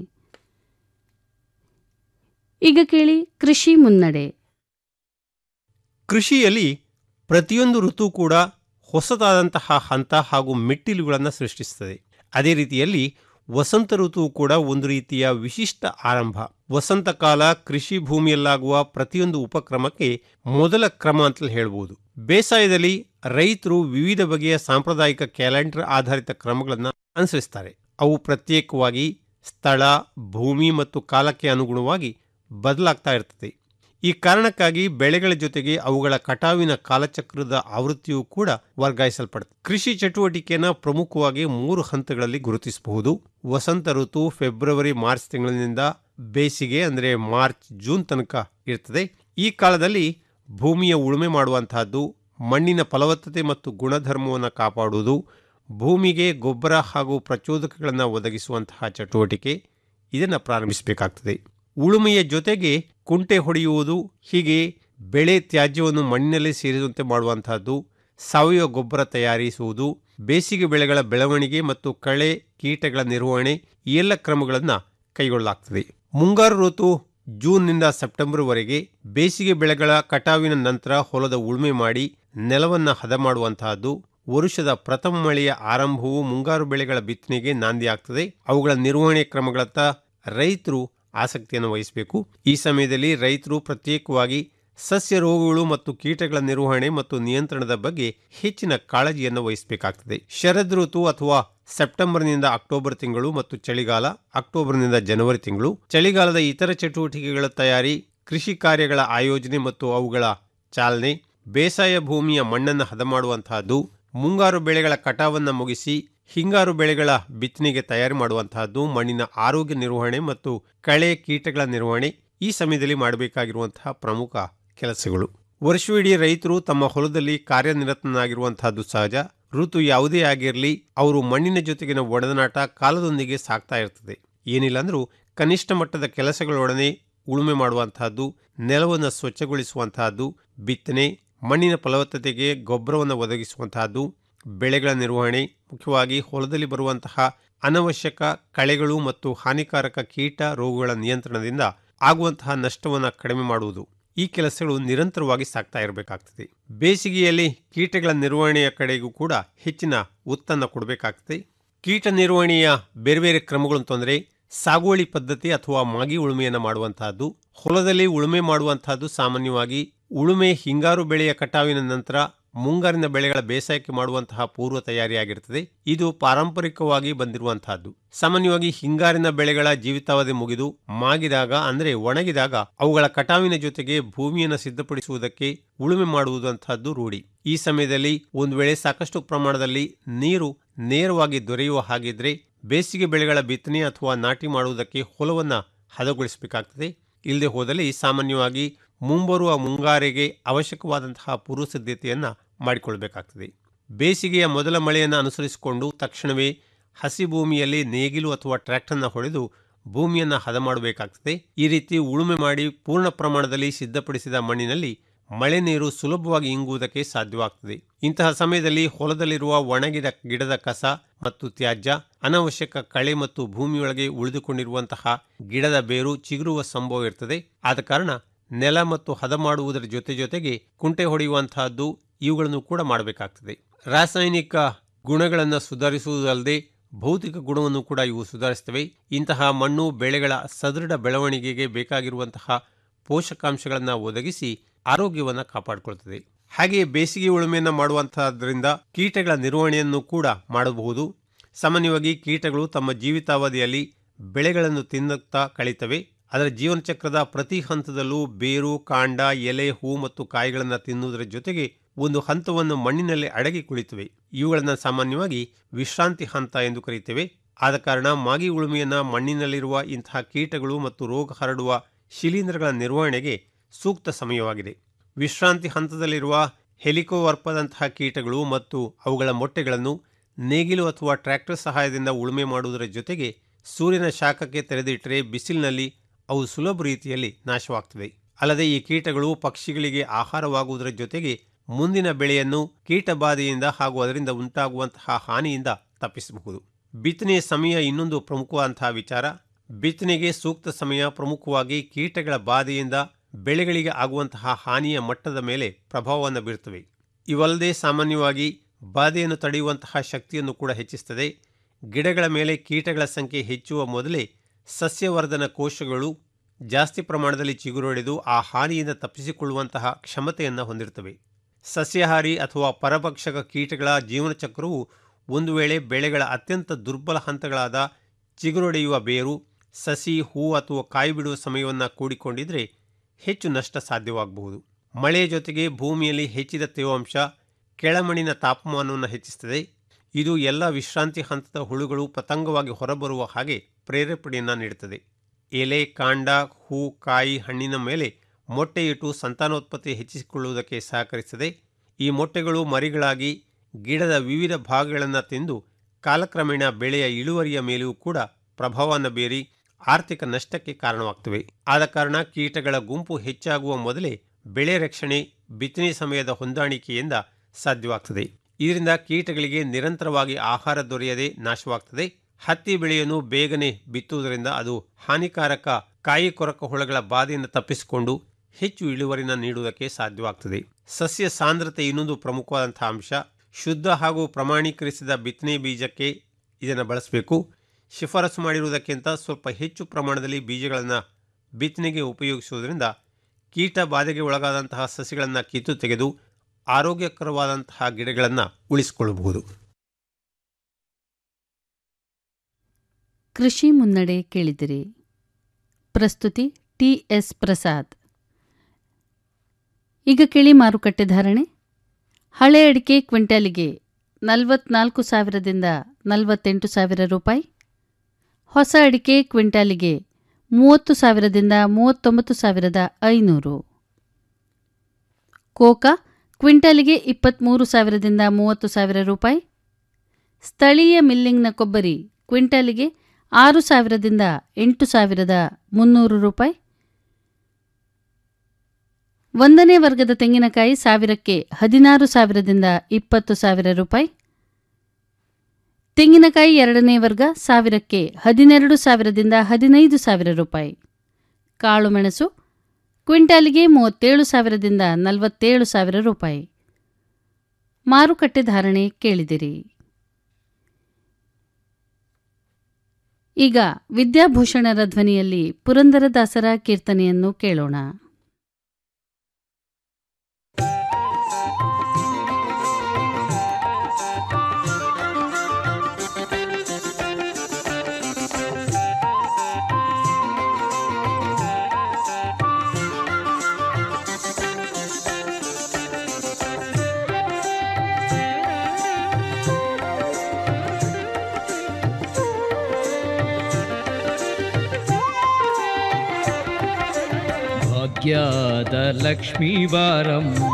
ಈಗ ಕೇಳಿ ಕೃಷಿ ಮುನ್ನಡೆ ಕೃಷಿಯಲ್ಲಿ ಪ್ರತಿಯೊಂದು ಋತು ಕೂಡ ಹೊಸದಾದಂತಹ ಹಂತ ಹಾಗೂ ಮೆಟ್ಟಿಲುಗಳನ್ನು ಸೃಷ್ಟಿಸುತ್ತದೆ ಅದೇ ರೀತಿಯಲ್ಲಿ ವಸಂತ ಋತುವು ಕೂಡ ಒಂದು ರೀತಿಯ ವಿಶಿಷ್ಟ ಆರಂಭ ವಸಂತ ಕಾಲ ಕೃಷಿ ಭೂಮಿಯಲ್ಲಾಗುವ ಪ್ರತಿಯೊಂದು ಉಪಕ್ರಮಕ್ಕೆ ಮೊದಲ ಕ್ರಮ ಅಂತಲೇ ಹೇಳ್ಬೋದು ಬೇಸಾಯದಲ್ಲಿ ರೈತರು ವಿವಿಧ ಬಗೆಯ ಸಾಂಪ್ರದಾಯಿಕ ಕ್ಯಾಲೆಂಡರ್ ಆಧಾರಿತ ಕ್ರಮಗಳನ್ನು ಅನುಸರಿಸ್ತಾರೆ ಅವು ಪ್ರತ್ಯೇಕವಾಗಿ ಸ್ಥಳ ಭೂಮಿ ಮತ್ತು ಕಾಲಕ್ಕೆ ಅನುಗುಣವಾಗಿ ಬದಲಾಗ್ತಾ ಇರ್ತದೆ ಈ ಕಾರಣಕ್ಕಾಗಿ ಬೆಳೆಗಳ ಜೊತೆಗೆ ಅವುಗಳ ಕಟಾವಿನ ಕಾಲಚಕ್ರದ ಆವೃತ್ತಿಯೂ ಕೂಡ ವರ್ಗಾಯಿಸಲ್ಪಡುತ್ತೆ ಕೃಷಿ ಚಟುವಟಿಕೆಯನ್ನು ಪ್ರಮುಖವಾಗಿ ಮೂರು ಹಂತಗಳಲ್ಲಿ ಗುರುತಿಸಬಹುದು ವಸಂತ ಋತು ಫೆಬ್ರವರಿ ಮಾರ್ಚ್ ತಿಂಗಳಿನಿಂದ ಬೇಸಿಗೆ ಅಂದರೆ ಮಾರ್ಚ್ ಜೂನ್ ತನಕ ಇರ್ತದೆ ಈ ಕಾಲದಲ್ಲಿ ಭೂಮಿಯ ಉಳುಮೆ ಮಾಡುವಂತಹದ್ದು ಮಣ್ಣಿನ ಫಲವತ್ತತೆ ಮತ್ತು ಗುಣಧರ್ಮವನ್ನು ಕಾಪಾಡುವುದು ಭೂಮಿಗೆ ಗೊಬ್ಬರ ಹಾಗೂ ಪ್ರಚೋದಕಗಳನ್ನು ಒದಗಿಸುವಂತಹ ಚಟುವಟಿಕೆ ಇದನ್ನು ಪ್ರಾರಂಭಿಸಬೇಕಾಗ್ತದೆ ಉಳುಮೆಯ ಜೊತೆಗೆ ಕುಂಟೆ ಹೊಡೆಯುವುದು ಹೀಗೆ ಬೆಳೆ ತ್ಯಾಜ್ಯವನ್ನು ಮಣ್ಣಿನಲ್ಲಿ ಸೇರಿದಂತೆ ಮಾಡುವಂತಹದ್ದು ಸಾವಯವ ಗೊಬ್ಬರ ತಯಾರಿಸುವುದು ಬೇಸಿಗೆ ಬೆಳೆಗಳ ಬೆಳವಣಿಗೆ ಮತ್ತು ಕಳೆ ಕೀಟಗಳ ನಿರ್ವಹಣೆ ಈ ಎಲ್ಲ ಕ್ರಮಗಳನ್ನು ಕೈಗೊಳ್ಳಲಾಗ್ತದೆ ಮುಂಗಾರು ಋತು ಜೂನ್ನಿಂದ ಸೆಪ್ಟೆಂಬರ್ವರೆಗೆ ಬೇಸಿಗೆ ಬೆಳೆಗಳ ಕಟಾವಿನ ನಂತರ ಹೊಲದ ಉಳುಮೆ ಮಾಡಿ ನೆಲವನ್ನು ಹದ ಮಾಡುವಂತಹದ್ದು ವರುಷದ ಪ್ರಥಮ ಮಳೆಯ ಆರಂಭವು ಮುಂಗಾರು ಬೆಳೆಗಳ ಬಿತ್ತನೆಗೆ ನಾಂದಿಯಾಗ್ತದೆ ಅವುಗಳ ನಿರ್ವಹಣೆ ಕ್ರಮಗಳತ್ತ ರೈತರು ಆಸಕ್ತಿಯನ್ನು ವಹಿಸಬೇಕು ಈ ಸಮಯದಲ್ಲಿ ರೈತರು ಪ್ರತ್ಯೇಕವಾಗಿ ಸಸ್ಯ ರೋಗಗಳು ಮತ್ತು ಕೀಟಗಳ ನಿರ್ವಹಣೆ ಮತ್ತು ನಿಯಂತ್ರಣದ ಬಗ್ಗೆ ಹೆಚ್ಚಿನ ಕಾಳಜಿಯನ್ನು ವಹಿಸಬೇಕಾಗ್ತದೆ ಶರದ್ ಋತು ಅಥವಾ ಸೆಪ್ಟೆಂಬರ್ನಿಂದ ಅಕ್ಟೋಬರ್ ತಿಂಗಳು ಮತ್ತು ಚಳಿಗಾಲ ಅಕ್ಟೋಬರ್ನಿಂದ ಜನವರಿ ತಿಂಗಳು ಚಳಿಗಾಲದ ಇತರ ಚಟುವಟಿಕೆಗಳ ತಯಾರಿ ಕೃಷಿ ಕಾರ್ಯಗಳ ಆಯೋಜನೆ ಮತ್ತು ಅವುಗಳ ಚಾಲನೆ ಬೇಸಾಯ ಭೂಮಿಯ ಮಣ್ಣನ್ನು ಹದ ಮಾಡುವಂತಹದ್ದು ಮುಂಗಾರು ಬೆಳೆಗಳ ಕಟಾವನ್ನು ಮುಗಿಸಿ ಹಿಂಗಾರು ಬೆಳೆಗಳ ಬಿತ್ತನೆಗೆ ತಯಾರಿ ಮಾಡುವಂತಹದ್ದು ಮಣ್ಣಿನ ಆರೋಗ್ಯ ನಿರ್ವಹಣೆ ಮತ್ತು ಕಳೆ ಕೀಟಗಳ ನಿರ್ವಹಣೆ ಈ ಸಮಯದಲ್ಲಿ ಮಾಡಬೇಕಾಗಿರುವಂತಹ ಪ್ರಮುಖ ಕೆಲಸಗಳು ವರ್ಷವಿಡೀ ರೈತರು ತಮ್ಮ ಹೊಲದಲ್ಲಿ ಕಾರ್ಯನಿರತನಾಗಿರುವಂತಹದ್ದು ಸಹಜ ಋತು ಯಾವುದೇ ಆಗಿರಲಿ ಅವರು ಮಣ್ಣಿನ ಜೊತೆಗಿನ ಒಡನಾಟ ಕಾಲದೊಂದಿಗೆ ಸಾಗ್ತಾ ಇರ್ತದೆ ಏನಿಲ್ಲ ಅಂದ್ರೂ ಕನಿಷ್ಠ ಮಟ್ಟದ ಕೆಲಸಗಳೊಡನೆ ಉಳುಮೆ ಮಾಡುವಂತಹದ್ದು ನೆಲವನ್ನು ಸ್ವಚ್ಛಗೊಳಿಸುವಂತಹದ್ದು ಬಿತ್ತನೆ ಮಣ್ಣಿನ ಫಲವತ್ತತೆಗೆ ಗೊಬ್ಬರವನ್ನು ಒದಗಿಸುವಂತಹದ್ದು ಬೆಳೆಗಳ ನಿರ್ವಹಣೆ ಮುಖ್ಯವಾಗಿ ಹೊಲದಲ್ಲಿ ಬರುವಂತಹ ಅನವಶ್ಯಕ ಕಳೆಗಳು ಮತ್ತು ಹಾನಿಕಾರಕ ಕೀಟ ರೋಗಗಳ ನಿಯಂತ್ರಣದಿಂದ ಆಗುವಂತಹ ನಷ್ಟವನ್ನು ಕಡಿಮೆ ಮಾಡುವುದು ಈ ಕೆಲಸಗಳು ನಿರಂತರವಾಗಿ ಸಾಗ್ತಾ ಇರಬೇಕಾಗ್ತದೆ ಬೇಸಿಗೆಯಲ್ಲಿ ಕೀಟಗಳ ನಿರ್ವಹಣೆಯ ಕಡೆಗೂ ಕೂಡ ಹೆಚ್ಚಿನ ಒತ್ತನ್ನು ಕೊಡಬೇಕಾಗ್ತದೆ ಕೀಟ ನಿರ್ವಹಣೆಯ ಬೇರೆ ಬೇರೆ ಕ್ರಮಗಳು ಅಂತಂದರೆ ಸಾಗುವಳಿ ಪದ್ಧತಿ ಅಥವಾ ಮಾಗಿ ಉಳುಮೆಯನ್ನು ಮಾಡುವಂತಹದ್ದು ಹೊಲದಲ್ಲಿ ಉಳುಮೆ ಮಾಡುವಂತಹದ್ದು ಸಾಮಾನ್ಯವಾಗಿ ಉಳುಮೆ ಹಿಂಗಾರು ಬೆಳೆಯ ಕಟಾವಿನ ನಂತರ ಮುಂಗಾರಿನ ಬೆಳೆಗಳ ಬೇಸಾಯಕ್ಕೆ ಮಾಡುವಂತಹ ಪೂರ್ವ ತಯಾರಿಯಾಗಿರುತ್ತದೆ ಇದು ಪಾರಂಪರಿಕವಾಗಿ ಬಂದಿರುವಂತಹದ್ದು ಸಾಮಾನ್ಯವಾಗಿ ಹಿಂಗಾರಿನ ಬೆಳೆಗಳ ಜೀವಿತಾವಧಿ ಮುಗಿದು ಮಾಗಿದಾಗ ಅಂದರೆ ಒಣಗಿದಾಗ ಅವುಗಳ ಕಟಾವಿನ ಜೊತೆಗೆ ಭೂಮಿಯನ್ನು ಸಿದ್ಧಪಡಿಸುವುದಕ್ಕೆ ಉಳುಮೆ ಮಾಡುವುದಂತಹದ್ದು ರೂಢಿ ಈ ಸಮಯದಲ್ಲಿ ಒಂದು ವೇಳೆ ಸಾಕಷ್ಟು ಪ್ರಮಾಣದಲ್ಲಿ ನೀರು ನೇರವಾಗಿ ದೊರೆಯುವ ಹಾಗಿದ್ರೆ ಬೇಸಿಗೆ ಬೆಳೆಗಳ ಬಿತ್ತನೆ ಅಥವಾ ನಾಟಿ ಮಾಡುವುದಕ್ಕೆ ಹೊಲವನ್ನು ಹದಗೊಳಿಸಬೇಕಾಗ್ತದೆ ಇಲ್ಲದೆ ಹೋದಲ್ಲಿ ಸಾಮಾನ್ಯವಾಗಿ ಮುಂಬರುವ ಮುಂಗಾರಿಗೆ ಅವಶ್ಯಕವಾದಂತಹ ಪೂರ್ವ ಸಿದ್ಧತೆಯನ್ನು ಮಾಡಿಕೊಳ್ಬೇಕಾಗ್ತದೆ ಬೇಸಿಗೆಯ ಮೊದಲ ಮಳೆಯನ್ನು ಅನುಸರಿಸಿಕೊಂಡು ತಕ್ಷಣವೇ ಹಸಿ ಭೂಮಿಯಲ್ಲಿ ನೇಗಿಲು ಅಥವಾ ಟ್ರ್ಯಾಕ್ಟರ್ನ ಹೊಡೆದು ಭೂಮಿಯನ್ನು ಹದ ಮಾಡಬೇಕಾಗ್ತದೆ ಈ ರೀತಿ ಉಳುಮೆ ಮಾಡಿ ಪೂರ್ಣ ಪ್ರಮಾಣದಲ್ಲಿ ಸಿದ್ಧಪಡಿಸಿದ ಮಣ್ಣಿನಲ್ಲಿ ಮಳೆ ನೀರು ಸುಲಭವಾಗಿ ಇಂಗುವುದಕ್ಕೆ ಸಾಧ್ಯವಾಗ್ತದೆ ಇಂತಹ ಸಮಯದಲ್ಲಿ ಹೊಲದಲ್ಲಿರುವ ಒಣಗಿದ ಗಿಡದ ಕಸ ಮತ್ತು ತ್ಯಾಜ್ಯ ಅನವಶ್ಯಕ ಕಳೆ ಮತ್ತು ಭೂಮಿಯೊಳಗೆ ಉಳಿದುಕೊಂಡಿರುವಂತಹ ಗಿಡದ ಬೇರು ಚಿಗುರುವ ಸಂಭವ ಇರ್ತದೆ ಆದ ಕಾರಣ ನೆಲ ಮತ್ತು ಹದ ಮಾಡುವುದರ ಜೊತೆ ಜೊತೆಗೆ ಕುಂಟೆ ಹೊಡೆಯುವಂತಹದ್ದು ಇವುಗಳನ್ನು ಕೂಡ ಮಾಡಬೇಕಾಗ್ತದೆ ರಾಸಾಯನಿಕ ಗುಣಗಳನ್ನು ಸುಧಾರಿಸುವುದಲ್ಲದೆ ಭೌತಿಕ ಗುಣವನ್ನು ಕೂಡ ಇವು ಸುಧಾರಿಸ್ತವೆ ಇಂತಹ ಮಣ್ಣು ಬೆಳೆಗಳ ಸದೃಢ ಬೆಳವಣಿಗೆಗೆ ಬೇಕಾಗಿರುವಂತಹ ಪೋಷಕಾಂಶಗಳನ್ನು ಒದಗಿಸಿ ಆರೋಗ್ಯವನ್ನು ಕಾಪಾಡಿಕೊಳ್ತದೆ ಹಾಗೆಯೇ ಬೇಸಿಗೆ ಉಳುಮೆಯನ್ನು ಮಾಡುವಂತಹದ್ರಿಂದ ಕೀಟಗಳ ನಿರ್ವಹಣೆಯನ್ನು ಕೂಡ ಮಾಡಬಹುದು ಸಾಮಾನ್ಯವಾಗಿ ಕೀಟಗಳು ತಮ್ಮ ಜೀವಿತಾವಧಿಯಲ್ಲಿ ಬೆಳೆಗಳನ್ನು ತಿನ್ನುತ್ತಾ ಕಳೀತವೆ ಅದರ ಜೀವನ ಚಕ್ರದ ಪ್ರತಿ ಹಂತದಲ್ಲೂ ಬೇರು ಕಾಂಡ ಎಲೆ ಹೂ ಮತ್ತು ಕಾಯಿಗಳನ್ನು ತಿನ್ನುವುದರ ಜೊತೆಗೆ ಒಂದು ಹಂತವನ್ನು ಮಣ್ಣಿನಲ್ಲಿ ಅಡಗಿ ಕುಳಿತವೆ ಇವುಗಳನ್ನು ಸಾಮಾನ್ಯವಾಗಿ ವಿಶ್ರಾಂತಿ ಹಂತ ಎಂದು ಕರೆಯುತ್ತೇವೆ ಆದ ಕಾರಣ ಮಾಗಿ ಉಳುಮೆಯನ್ನು ಮಣ್ಣಿನಲ್ಲಿರುವ ಇಂತಹ ಕೀಟಗಳು ಮತ್ತು ರೋಗ ಹರಡುವ ಶಿಲೀಂಧ್ರಗಳ ನಿರ್ವಹಣೆಗೆ ಸೂಕ್ತ ಸಮಯವಾಗಿದೆ ವಿಶ್ರಾಂತಿ ಹಂತದಲ್ಲಿರುವ ಹೆಲಿಕೋವರ್ಪದಂತಹ ಕೀಟಗಳು ಮತ್ತು ಅವುಗಳ ಮೊಟ್ಟೆಗಳನ್ನು ನೇಗಿಲು ಅಥವಾ ಟ್ರ್ಯಾಕ್ಟರ್ ಸಹಾಯದಿಂದ ಉಳುಮೆ ಮಾಡುವುದರ ಜೊತೆಗೆ ಸೂರ್ಯನ ಶಾಖಕ್ಕೆ ತೆರೆದಿಟ್ಟರೆ ಬಿಸಿಲಿನಲ್ಲಿ ಅವು ಸುಲಭ ರೀತಿಯಲ್ಲಿ ನಾಶವಾಗ್ತವೆ ಅಲ್ಲದೆ ಈ ಕೀಟಗಳು ಪಕ್ಷಿಗಳಿಗೆ ಆಹಾರವಾಗುವುದರ ಜೊತೆಗೆ ಮುಂದಿನ ಬೆಳೆಯನ್ನು ಕೀಟ ಬಾಧೆಯಿಂದ ಹಾಗೂ ಅದರಿಂದ ಉಂಟಾಗುವಂತಹ ಹಾನಿಯಿಂದ ತಪ್ಪಿಸಬಹುದು ಬಿತ್ತನೆಯ ಸಮಯ ಇನ್ನೊಂದು ಪ್ರಮುಖವಾದಂತಹ ವಿಚಾರ ಬಿತ್ತನೆಗೆ ಸೂಕ್ತ ಸಮಯ ಪ್ರಮುಖವಾಗಿ ಕೀಟಗಳ ಬಾಧೆಯಿಂದ ಬೆಳೆಗಳಿಗೆ ಆಗುವಂತಹ ಹಾನಿಯ ಮಟ್ಟದ ಮೇಲೆ ಪ್ರಭಾವವನ್ನು ಬೀರ್ತವೆ ಇವಲ್ಲದೆ ಸಾಮಾನ್ಯವಾಗಿ ಬಾಧೆಯನ್ನು ತಡೆಯುವಂತಹ ಶಕ್ತಿಯನ್ನು ಕೂಡ ಹೆಚ್ಚಿಸುತ್ತದೆ ಗಿಡಗಳ ಮೇಲೆ ಕೀಟಗಳ ಸಂಖ್ಯೆ ಹೆಚ್ಚುವ ಮೊದಲೇ ಸಸ್ಯವರ್ಧನ ಕೋಶಗಳು ಜಾಸ್ತಿ ಪ್ರಮಾಣದಲ್ಲಿ ಚಿಗುರೊಡೆದು ಆ ಹಾನಿಯಿಂದ ತಪ್ಪಿಸಿಕೊಳ್ಳುವಂತಹ ಕ್ಷಮತೆಯನ್ನು ಹೊಂದಿರುತ್ತವೆ ಸಸ್ಯಾಹಾರಿ ಅಥವಾ ಪರಭಕ್ಷಕ ಕೀಟಗಳ ಜೀವನ ಚಕ್ರವು ಒಂದು ವೇಳೆ ಬೆಳೆಗಳ ಅತ್ಯಂತ ದುರ್ಬಲ ಹಂತಗಳಾದ ಚಿಗುರೊಡೆಯುವ ಬೇರು ಸಸಿ ಹೂ ಅಥವಾ ಕಾಯಿ ಬಿಡುವ ಸಮಯವನ್ನು ಕೂಡಿಕೊಂಡಿದ್ರೆ ಹೆಚ್ಚು ನಷ್ಟ ಸಾಧ್ಯವಾಗಬಹುದು ಮಳೆಯ ಜೊತೆಗೆ ಭೂಮಿಯಲ್ಲಿ ಹೆಚ್ಚಿದ ತೇವಾಂಶ ಕೆಳಮಣ್ಣಿನ ತಾಪಮಾನವನ್ನು ಹೆಚ್ಚಿಸುತ್ತದೆ ಇದು ಎಲ್ಲ ವಿಶ್ರಾಂತಿ ಹಂತದ ಹುಳುಗಳು ಪತಂಗವಾಗಿ ಹೊರಬರುವ ಹಾಗೆ ಪ್ರೇರೇಪಣೆಯನ್ನು ನೀಡುತ್ತದೆ ಎಲೆ ಕಾಂಡ ಹೂ ಕಾಯಿ ಹಣ್ಣಿನ ಮೇಲೆ ಮೊಟ್ಟೆಯಿಟ್ಟು ಸಂತಾನೋತ್ಪತ್ತಿ ಹೆಚ್ಚಿಸಿಕೊಳ್ಳುವುದಕ್ಕೆ ಸಹಕರಿಸುತ್ತದೆ ಈ ಮೊಟ್ಟೆಗಳು ಮರಿಗಳಾಗಿ ಗಿಡದ ವಿವಿಧ ಭಾಗಗಳನ್ನು ತಿಂದು ಕಾಲಕ್ರಮೇಣ ಬೆಳೆಯ ಇಳುವರಿಯ ಮೇಲೆಯೂ ಕೂಡ ಪ್ರಭಾವವನ್ನು ಬೀರಿ ಆರ್ಥಿಕ ನಷ್ಟಕ್ಕೆ ಕಾರಣವಾಗ್ತವೆ ಆದ ಕಾರಣ ಕೀಟಗಳ ಗುಂಪು ಹೆಚ್ಚಾಗುವ ಮೊದಲೇ ಬೆಳೆ ರಕ್ಷಣೆ ಬಿತ್ತನೆ ಸಮಯದ ಹೊಂದಾಣಿಕೆಯಿಂದ ಸಾಧ್ಯವಾಗ್ತದೆ ಇದರಿಂದ ಕೀಟಗಳಿಗೆ ನಿರಂತರವಾಗಿ ಆಹಾರ ದೊರೆಯದೆ ನಾಶವಾಗ್ತದೆ ಹತ್ತಿ ಬೆಳೆಯನ್ನು ಬೇಗನೆ ಬಿತ್ತುವುದರಿಂದ ಅದು ಹಾನಿಕಾರಕ ಕಾಯಿ ಕೊರಕ ಹುಳಗಳ ಬಾಧೆಯನ್ನು ತಪ್ಪಿಸಿಕೊಂಡು ಹೆಚ್ಚು ಇಳುವರಿನ ನೀಡುವುದಕ್ಕೆ ಸಾಧ್ಯವಾಗ್ತದೆ ಸಸ್ಯ ಸಾಂದ್ರತೆ ಇನ್ನೊಂದು ಪ್ರಮುಖವಾದಂತಹ ಅಂಶ ಶುದ್ಧ ಹಾಗೂ ಪ್ರಮಾಣೀಕರಿಸಿದ ಬಿತ್ತನೆ ಬೀಜಕ್ಕೆ ಇದನ್ನು ಬಳಸಬೇಕು ಶಿಫಾರಸು ಮಾಡಿರುವುದಕ್ಕಿಂತ ಸ್ವಲ್ಪ ಹೆಚ್ಚು ಪ್ರಮಾಣದಲ್ಲಿ ಬೀಜಗಳನ್ನು ಬಿತ್ತನೆಗೆ ಉಪಯೋಗಿಸುವುದರಿಂದ ಕೀಟ ಬಾಧೆಗೆ ಒಳಗಾದಂತಹ ಸಸಿಗಳನ್ನು ಕಿತ್ತು ತೆಗೆದು ಆರೋಗ್ಯಕರವಾದಂತಹ ಗಿಡಗಳನ್ನು ಉಳಿಸಿಕೊಳ್ಳಬಹುದು ಕೃಷಿ ಮುನ್ನಡೆ ಕೇಳಿದಿರಿ ಪ್ರಸ್ತುತಿ ಟಿ ಎಸ್ ಪ್ರಸಾದ್ ಈಗ ಕೇಳಿ ಮಾರುಕಟ್ಟೆ ಧಾರಣೆ ಹಳೆ ಅಡಿಕೆ ಕ್ವಿಂಟಾಲಿಗೆ ನಲವತ್ನಾಲ್ಕು ಸಾವಿರದಿಂದ ನಲವತ್ತೆಂಟು ಸಾವಿರ ರೂಪಾಯಿ ಹೊಸ ಅಡಿಕೆ ಕ್ವಿಂಟಾಲಿಗೆ ಮೂವತ್ತು ಸಾವಿರದಿಂದ ಮೂವತ್ತೊಂಬತ್ತು ಸಾವಿರದ ಐನೂರು ಕೋಕಾ ಕ್ವಿಂಟಾಲಿಗೆ ಇಪ್ಪತ್ತ್ಮೂರು ಸಾವಿರದಿಂದ ಮೂವತ್ತು ಸಾವಿರ ರೂಪಾಯಿ ಸ್ಥಳೀಯ ಮಿಲ್ಲಿಂಗ್ನ ಕೊಬ್ಬರಿ ಕ್ವಿಂಟಾಲಿಗೆ ಆರು ಸಾವಿರದಿಂದ ಎಂಟು ಸಾವಿರದ ಮುನ್ನೂರು ರೂಪಾಯಿ ಒಂದನೇ ವರ್ಗದ ತೆಂಗಿನಕಾಯಿ ಸಾವಿರಕ್ಕೆ ಹದಿನಾರು ಸಾವಿರದಿಂದ ಇಪ್ಪತ್ತು ಸಾವಿರ ರೂಪಾಯಿ ತೆಂಗಿನಕಾಯಿ ಎರಡನೇ ವರ್ಗ ಸಾವಿರಕ್ಕೆ ಹದಿನೆರಡು ಸಾವಿರದಿಂದ ಹದಿನೈದು ಸಾವಿರ ರೂಪಾಯಿ ಕಾಳುಮೆಣಸು ಕ್ವಿಂಟಾಲಿಗೆ ಮೂವತ್ತೇಳು ಸಾವಿರದಿಂದ ನಲವತ್ತೇಳು ಸಾವಿರ ರೂಪಾಯಿ ಮಾರುಕಟ್ಟೆ ಧಾರಣೆ ಕೇಳಿದಿರಿ ಈಗ ವಿದ್ಯಾಭೂಷಣರ ಧ್ವನಿಯಲ್ಲಿ ಪುರಂದರದಾಸರ ಕೀರ್ತನೆಯನ್ನು ಕೇಳೋಣ ಭಾಗ್ಯದ ಲಕ್ಷ್ಮೀ ಬಾರಮ್ಮ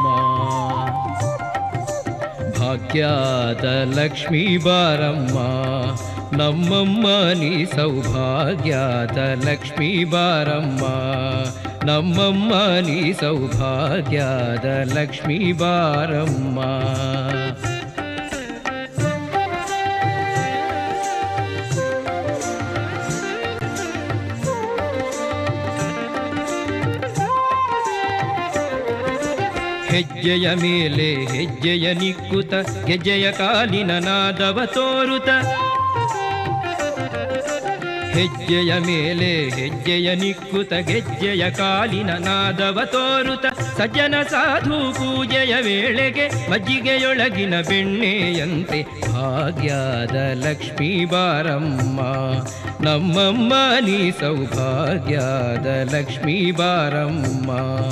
ಭಾಗ್ಯದ ಲಕ್ಷ್ಮೀ ಬಾರಮ್ಮ ನಮ್ಮಮ್ಮ ನೀ ಸೌಭಾಗ್ಯದ ಲಕ್ಷ್ಮೀ ಬಾರಮ್ಮ ನಮ್ಮಮ್ಮ ನೀ ಸೌಭಾಗ್ಯದ ಲಕ್ಷ್ಮೀ ಬಾರಮ್ಮ ಹೆಜ್ಜೆಯ ಮೇಲೆ ಹೆಜ್ಜೆಯ ನಿಕ್ಕುತ ಗೆಜ್ಜೆಯ ಕಾಲಿನ ನಾದವ ತೋರುತ ಹೆಜ್ಜೆಯ ಮೇಲೆ ಹೆಜ್ಜೆಯ ನಿಕ್ಕುತ ಗೆಜ್ಜೆಯ ಕಾಲಿನ ನಾದವ ತೋರುತ ಸಜ್ಜನ ಸಾಧು ಪೂಜೆಯ ವೇಳೆಗೆ ಮಜ್ಜಿಗೆಯೊಳಗಿನ ಬೆಣ್ಣೆಯಂತೆ ಭಾಗ್ಯದ ಲಕ್ಷ್ಮೀ ಬಾರಮ್ಮ ನಮ್ಮಮ್ಮ ನೀ ಸೌಭಾಗ್ಯದ ಲಕ್ಷ್ಮೀ ಬಾರಮ್ಮ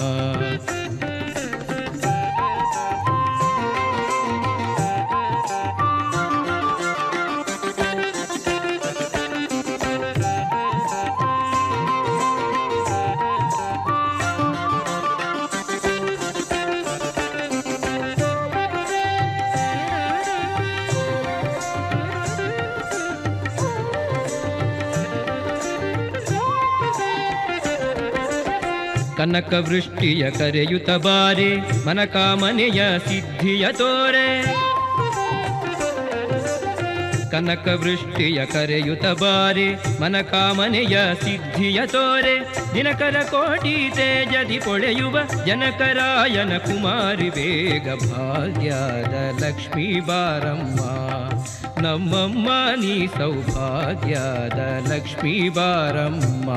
ಕನಕ ವೃಷ್ಟಿಯ ಕರೆಯುತ್ತ ಬಾರೆ ಮನಕಾಮನೆಯ ಸಿದ್ಧಿಯ ತೋರೆ ಕನಕ ವೃಷ್ಟಿಯ ಕರೆಯುತ ಬಾರೆ ಮನಕಾಮನೆಯ ಸಿದ್ಧಿಯ ತೋರೆ ದಿನಕರ ಕೋಟಿ ತೇಜದಿ ಪೊಳೆಯುವ ಜನಕರಾಯನ ಕುಮಾರಿ ಬೇಗ ಭಾಗ್ಯದ ಲಕ್ಷ್ಮೀ ಬಾರಮ್ಮ ನಮ್ಮಮ್ಮ ನೀ ಸೌಭಾಗ್ಯದ ಲಕ್ಷ್ಮೀ ಬಾರಮ್ಮ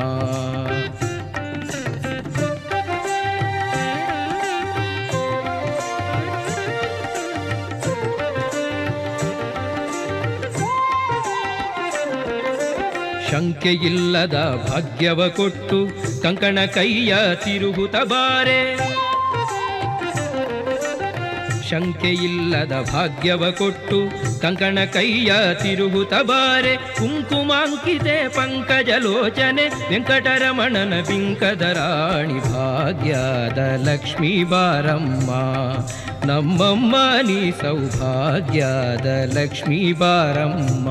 ಶಂಕೆಯಿಲ್ಲದ ಭಾಗ್ಯವ ಕೊಟ್ಟು ಕಂಕಣ ಕೈಯ ತಿರುಗುತ ಬಾರೆ ಶಂಕೆಯಿಲ್ಲದ ಭಾಗ್ಯವ ಕೊಟ್ಟು ಕಂಕಣ ಕೈಯ ತಿರುಗುತ ಬಾರೆ ಕುಂಕುಮಾಂಕಿತೆ ಪಂಕಜಲೋಚನೆ ವೆಂಕಟರಮಣನ ಬಿಂಕದ ರಾಣಿ ಭಾಗ್ಯದ ಲಕ್ಷ್ಮೀ ಬಾರಮ್ಮ ನಮ್ಮಮ್ಮ ನೀ ಸೌಭಾಗ್ಯದ ಲಕ್ಷ್ಮೀ ಬಾರಮ್ಮ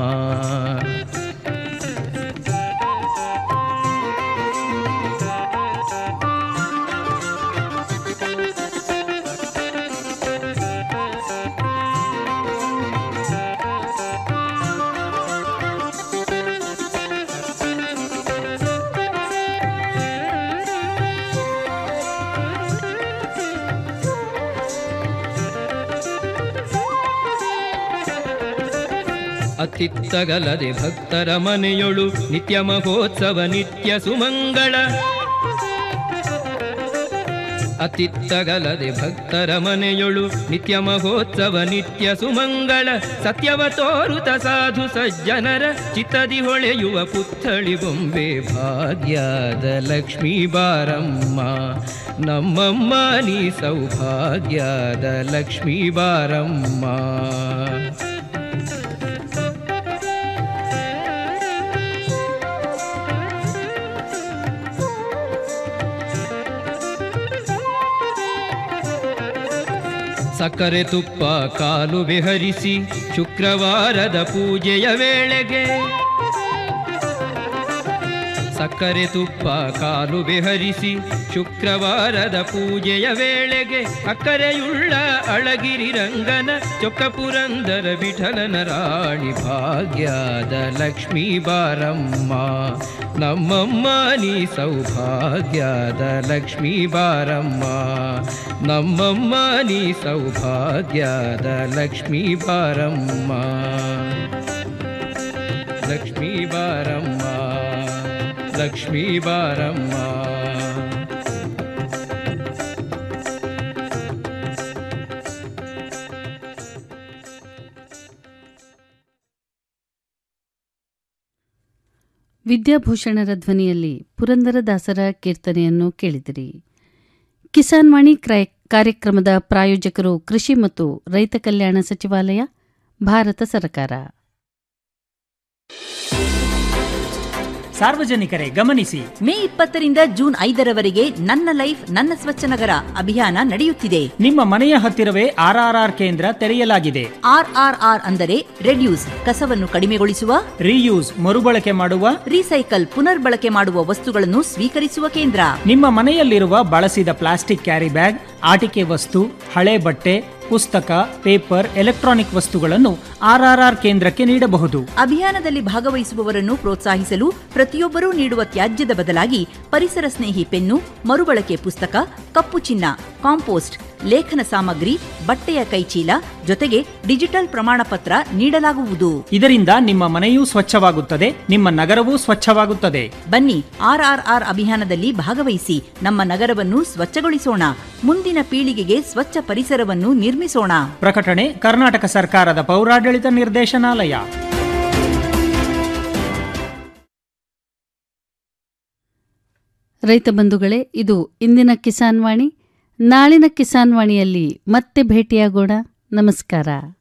ಅತಿತ್ತಗಲದೆ ಭಕ್ತರ ಮನೆಯೊಳು ನಿತ್ಯ ಮಹೋತ್ಸವ ನಿತ್ಯ ಸುಮಂಗಳ ಅತಿತ್ತಗಲದೆ ಭಕ್ತರ ಮನೆಯೊಳು ನಿತ್ಯ ಮಹೋತ್ಸವ ನಿತ್ಯ ಸುಮಂಗಳ ಸತ್ಯವ ತೋರುತ ಸಾಧು ಸಜ್ಜನರ ಚಿತ್ತದಿ ಹೊಳೆಯುವ ಪುತ್ಥಳಿ ಬೊಂಬೆ ಭಾಗ್ಯದ ಲಕ್ಷ್ಮೀ ಬಾರಮ್ಮ ನಮ್ಮಮ್ಮ ನೀ ಸೌಭಾಗ್ಯದ ಲಕ್ಷ್ಮೀ ಬಾರಮ್ಮ ಸಕ್ಕರೆ ತುಪ್ಪ ಕಾಲು ಬೆಹರಿಸಿ ಶುಕ್ರವಾರದ ಪೂಜೆಯ ವೇಳೆಗೆ ಸಕ್ಕರೆ ತುಪ್ಪ ಕಾಲು ಬೆಹರಿಸಿ ಶುಕ್ರವಾರದ ಪೂಜೆಯ ವೇಳೆಗೆ ಅಕ್ಕರೆಯುಳ್ಳ ಅಳಗಿರಿ ರಂಗನ ಚೊಕ್ಕ ಪುರಂದರ ವಿಠಲನ ರಾಣಿ ಭಾಗ್ಯದ ಲಕ್ಷ್ಮೀ ಬಾರಮ್ಮ ನಮ್ಮಮ್ಮ ನೀ ಸೌಭಾಗ್ಯದ ಲಕ್ಷ್ಮೀ ಬಾರಮ್ಮ ನಮ್ಮಮ್ಮ ನೀ ಸೌಭಾಗ್ಯದ ಲಕ್ಷ್ಮೀ ಬಾರಮ್ಮ ಲಕ್ಷ್ಮೀ ಬಾರಮ್ಮ ಲಕ್ಷ್ಮೀ ಬಾರಮ್ಮ ವಿದ್ಯಾಭೂಷಣರ ಧ್ವನಿಯಲ್ಲಿ ಪುರಂದರದಾಸರ ಕೀರ್ತನೆಯನ್ನು ಕೇಳಿದಿರಿ ಕಿಸಾನ್ ವಾಣಿ ಕ್ರೈ ಕಾರ್ಯಕ್ರಮದ ಪ್ರಾಯೋಜಕರು ಕೃಷಿ ಮತ್ತು ರೈತ ಕಲ್ಯಾಣ ಸಚಿವಾಲಯ ಭಾರತ ಸರ್ಕಾರ ಸಾರ್ವಜನಿಕರೇ ಗಮನಿಸಿ ಮೇ ಇಪ್ಪತ್ತರಿಂದ ಜೂನ್ ಐದರವರೆಗೆ ನನ್ನ ಲೈಫ್ ನನ್ನ ಸ್ವಚ್ಛ ನಗರ ಅಭಿಯಾನ ನಡೆಯುತ್ತಿದೆ ನಿಮ್ಮ ಮನೆಯ ಹತ್ತಿರವೇ ಆರ್ಆರ್ಆರ್ ಕೇಂದ್ರ ತೆರೆಯಲಾಗಿದೆ ಆರ್ಆರ್ಆರ್ ಅಂದರೆ ರೆಡ್ಯೂಸ್ ಕಸವನ್ನು ಕಡಿಮೆಗೊಳಿಸುವ ರೀಯೂಸ್ ಮರುಬಳಕೆ ಮಾಡುವ ರೀಸೈಕಲ್ ಪುನರ್ಬಳಕೆ ಮಾಡುವ ವಸ್ತುಗಳನ್ನು ಸ್ವೀಕರಿಸುವ ಕೇಂದ್ರ ನಿಮ್ಮ ಮನೆಯಲ್ಲಿರುವ ಬಳಸಿದ ಪ್ಲಾಸ್ಟಿಕ್ ಕ್ಯಾರಿ ಬ್ಯಾಗ್ ಆಟಿಕೆ ವಸ್ತು ಹಳೆ ಬಟ್ಟೆ ಪುಸ್ತಕ ಪೇಪರ್ ಎಲೆಕ್ಟ್ರಾನಿಕ್ ವಸ್ತುಗಳನ್ನು ಆರ್ಆರ್ಆರ್ ಕೇಂದ್ರಕ್ಕೆ ನೀಡಬಹುದು ಅಭಿಯಾನದಲ್ಲಿ ಭಾಗವಹಿಸುವವರನ್ನು ಪ್ರೋತ್ಸಾಹಿಸಲು ಪ್ರತಿಯೊಬ್ಬರೂ ನೀಡುವ ತ್ಯಾಜ್ಯದ ಬದಲಾಗಿ ಪರಿಸರ ಸ್ನೇಹಿ ಪೆನ್ನು ಮರುಬಳಕೆ ಪುಸ್ತಕ ಕಪ್ಪು ಚಿನ್ನ ಕಾಂಪೋಸ್ಟ್ ಲೇಖನ ಸಾಮಗ್ರಿ ಬಟ್ಟೆಯ ಕೈಚೀಲ ಜೊತೆಗೆ ಡಿಜಿಟಲ್ ಪ್ರಮಾಣ ಪತ್ರ ನೀಡಲಾಗುವುದು ಇದರಿಂದ ನಿಮ್ಮ ಮನೆಯೂ ಸ್ವಚ್ಛವಾಗುತ್ತದೆ ನಿಮ್ಮ ನಗರವೂ ಸ್ವಚ್ಛವಾಗುತ್ತದೆ ಬನ್ನಿ ಆರ್ಆರ್ಆರ್ ಅಭಿಯಾನದಲ್ಲಿ ಭಾಗವಹಿಸಿ ನಮ್ಮ ನಗರವನ್ನು ಸ್ವಚ್ಛಗೊಳಿಸೋಣ ಮುಂದಿನ ಪೀಳಿಗೆಗೆ ಸ್ವಚ್ಛ ಪರಿಸರವನ್ನು ನಿರ್ಮಿಸೋಣ ಪ್ರಕಟಣೆ ಕರ್ನಾಟಕ ಸರ್ಕಾರದ ಪೌರಾಡಳಿತ ನಿರ್ದೇಶನಾಲಯ ರೈತ ಬಂಧುಗಳೇ ಇದು ಇಂದಿನ ಕಿಸಾನ್ ವಾಣಿ ನಾಳಿನ ಕಿಸಾನ್ ವಾಣಿಯಲ್ಲಿ ಮತ್ತೆ ಭೇಟಿಯಾಗೋಣ ನಮಸ್ಕಾರ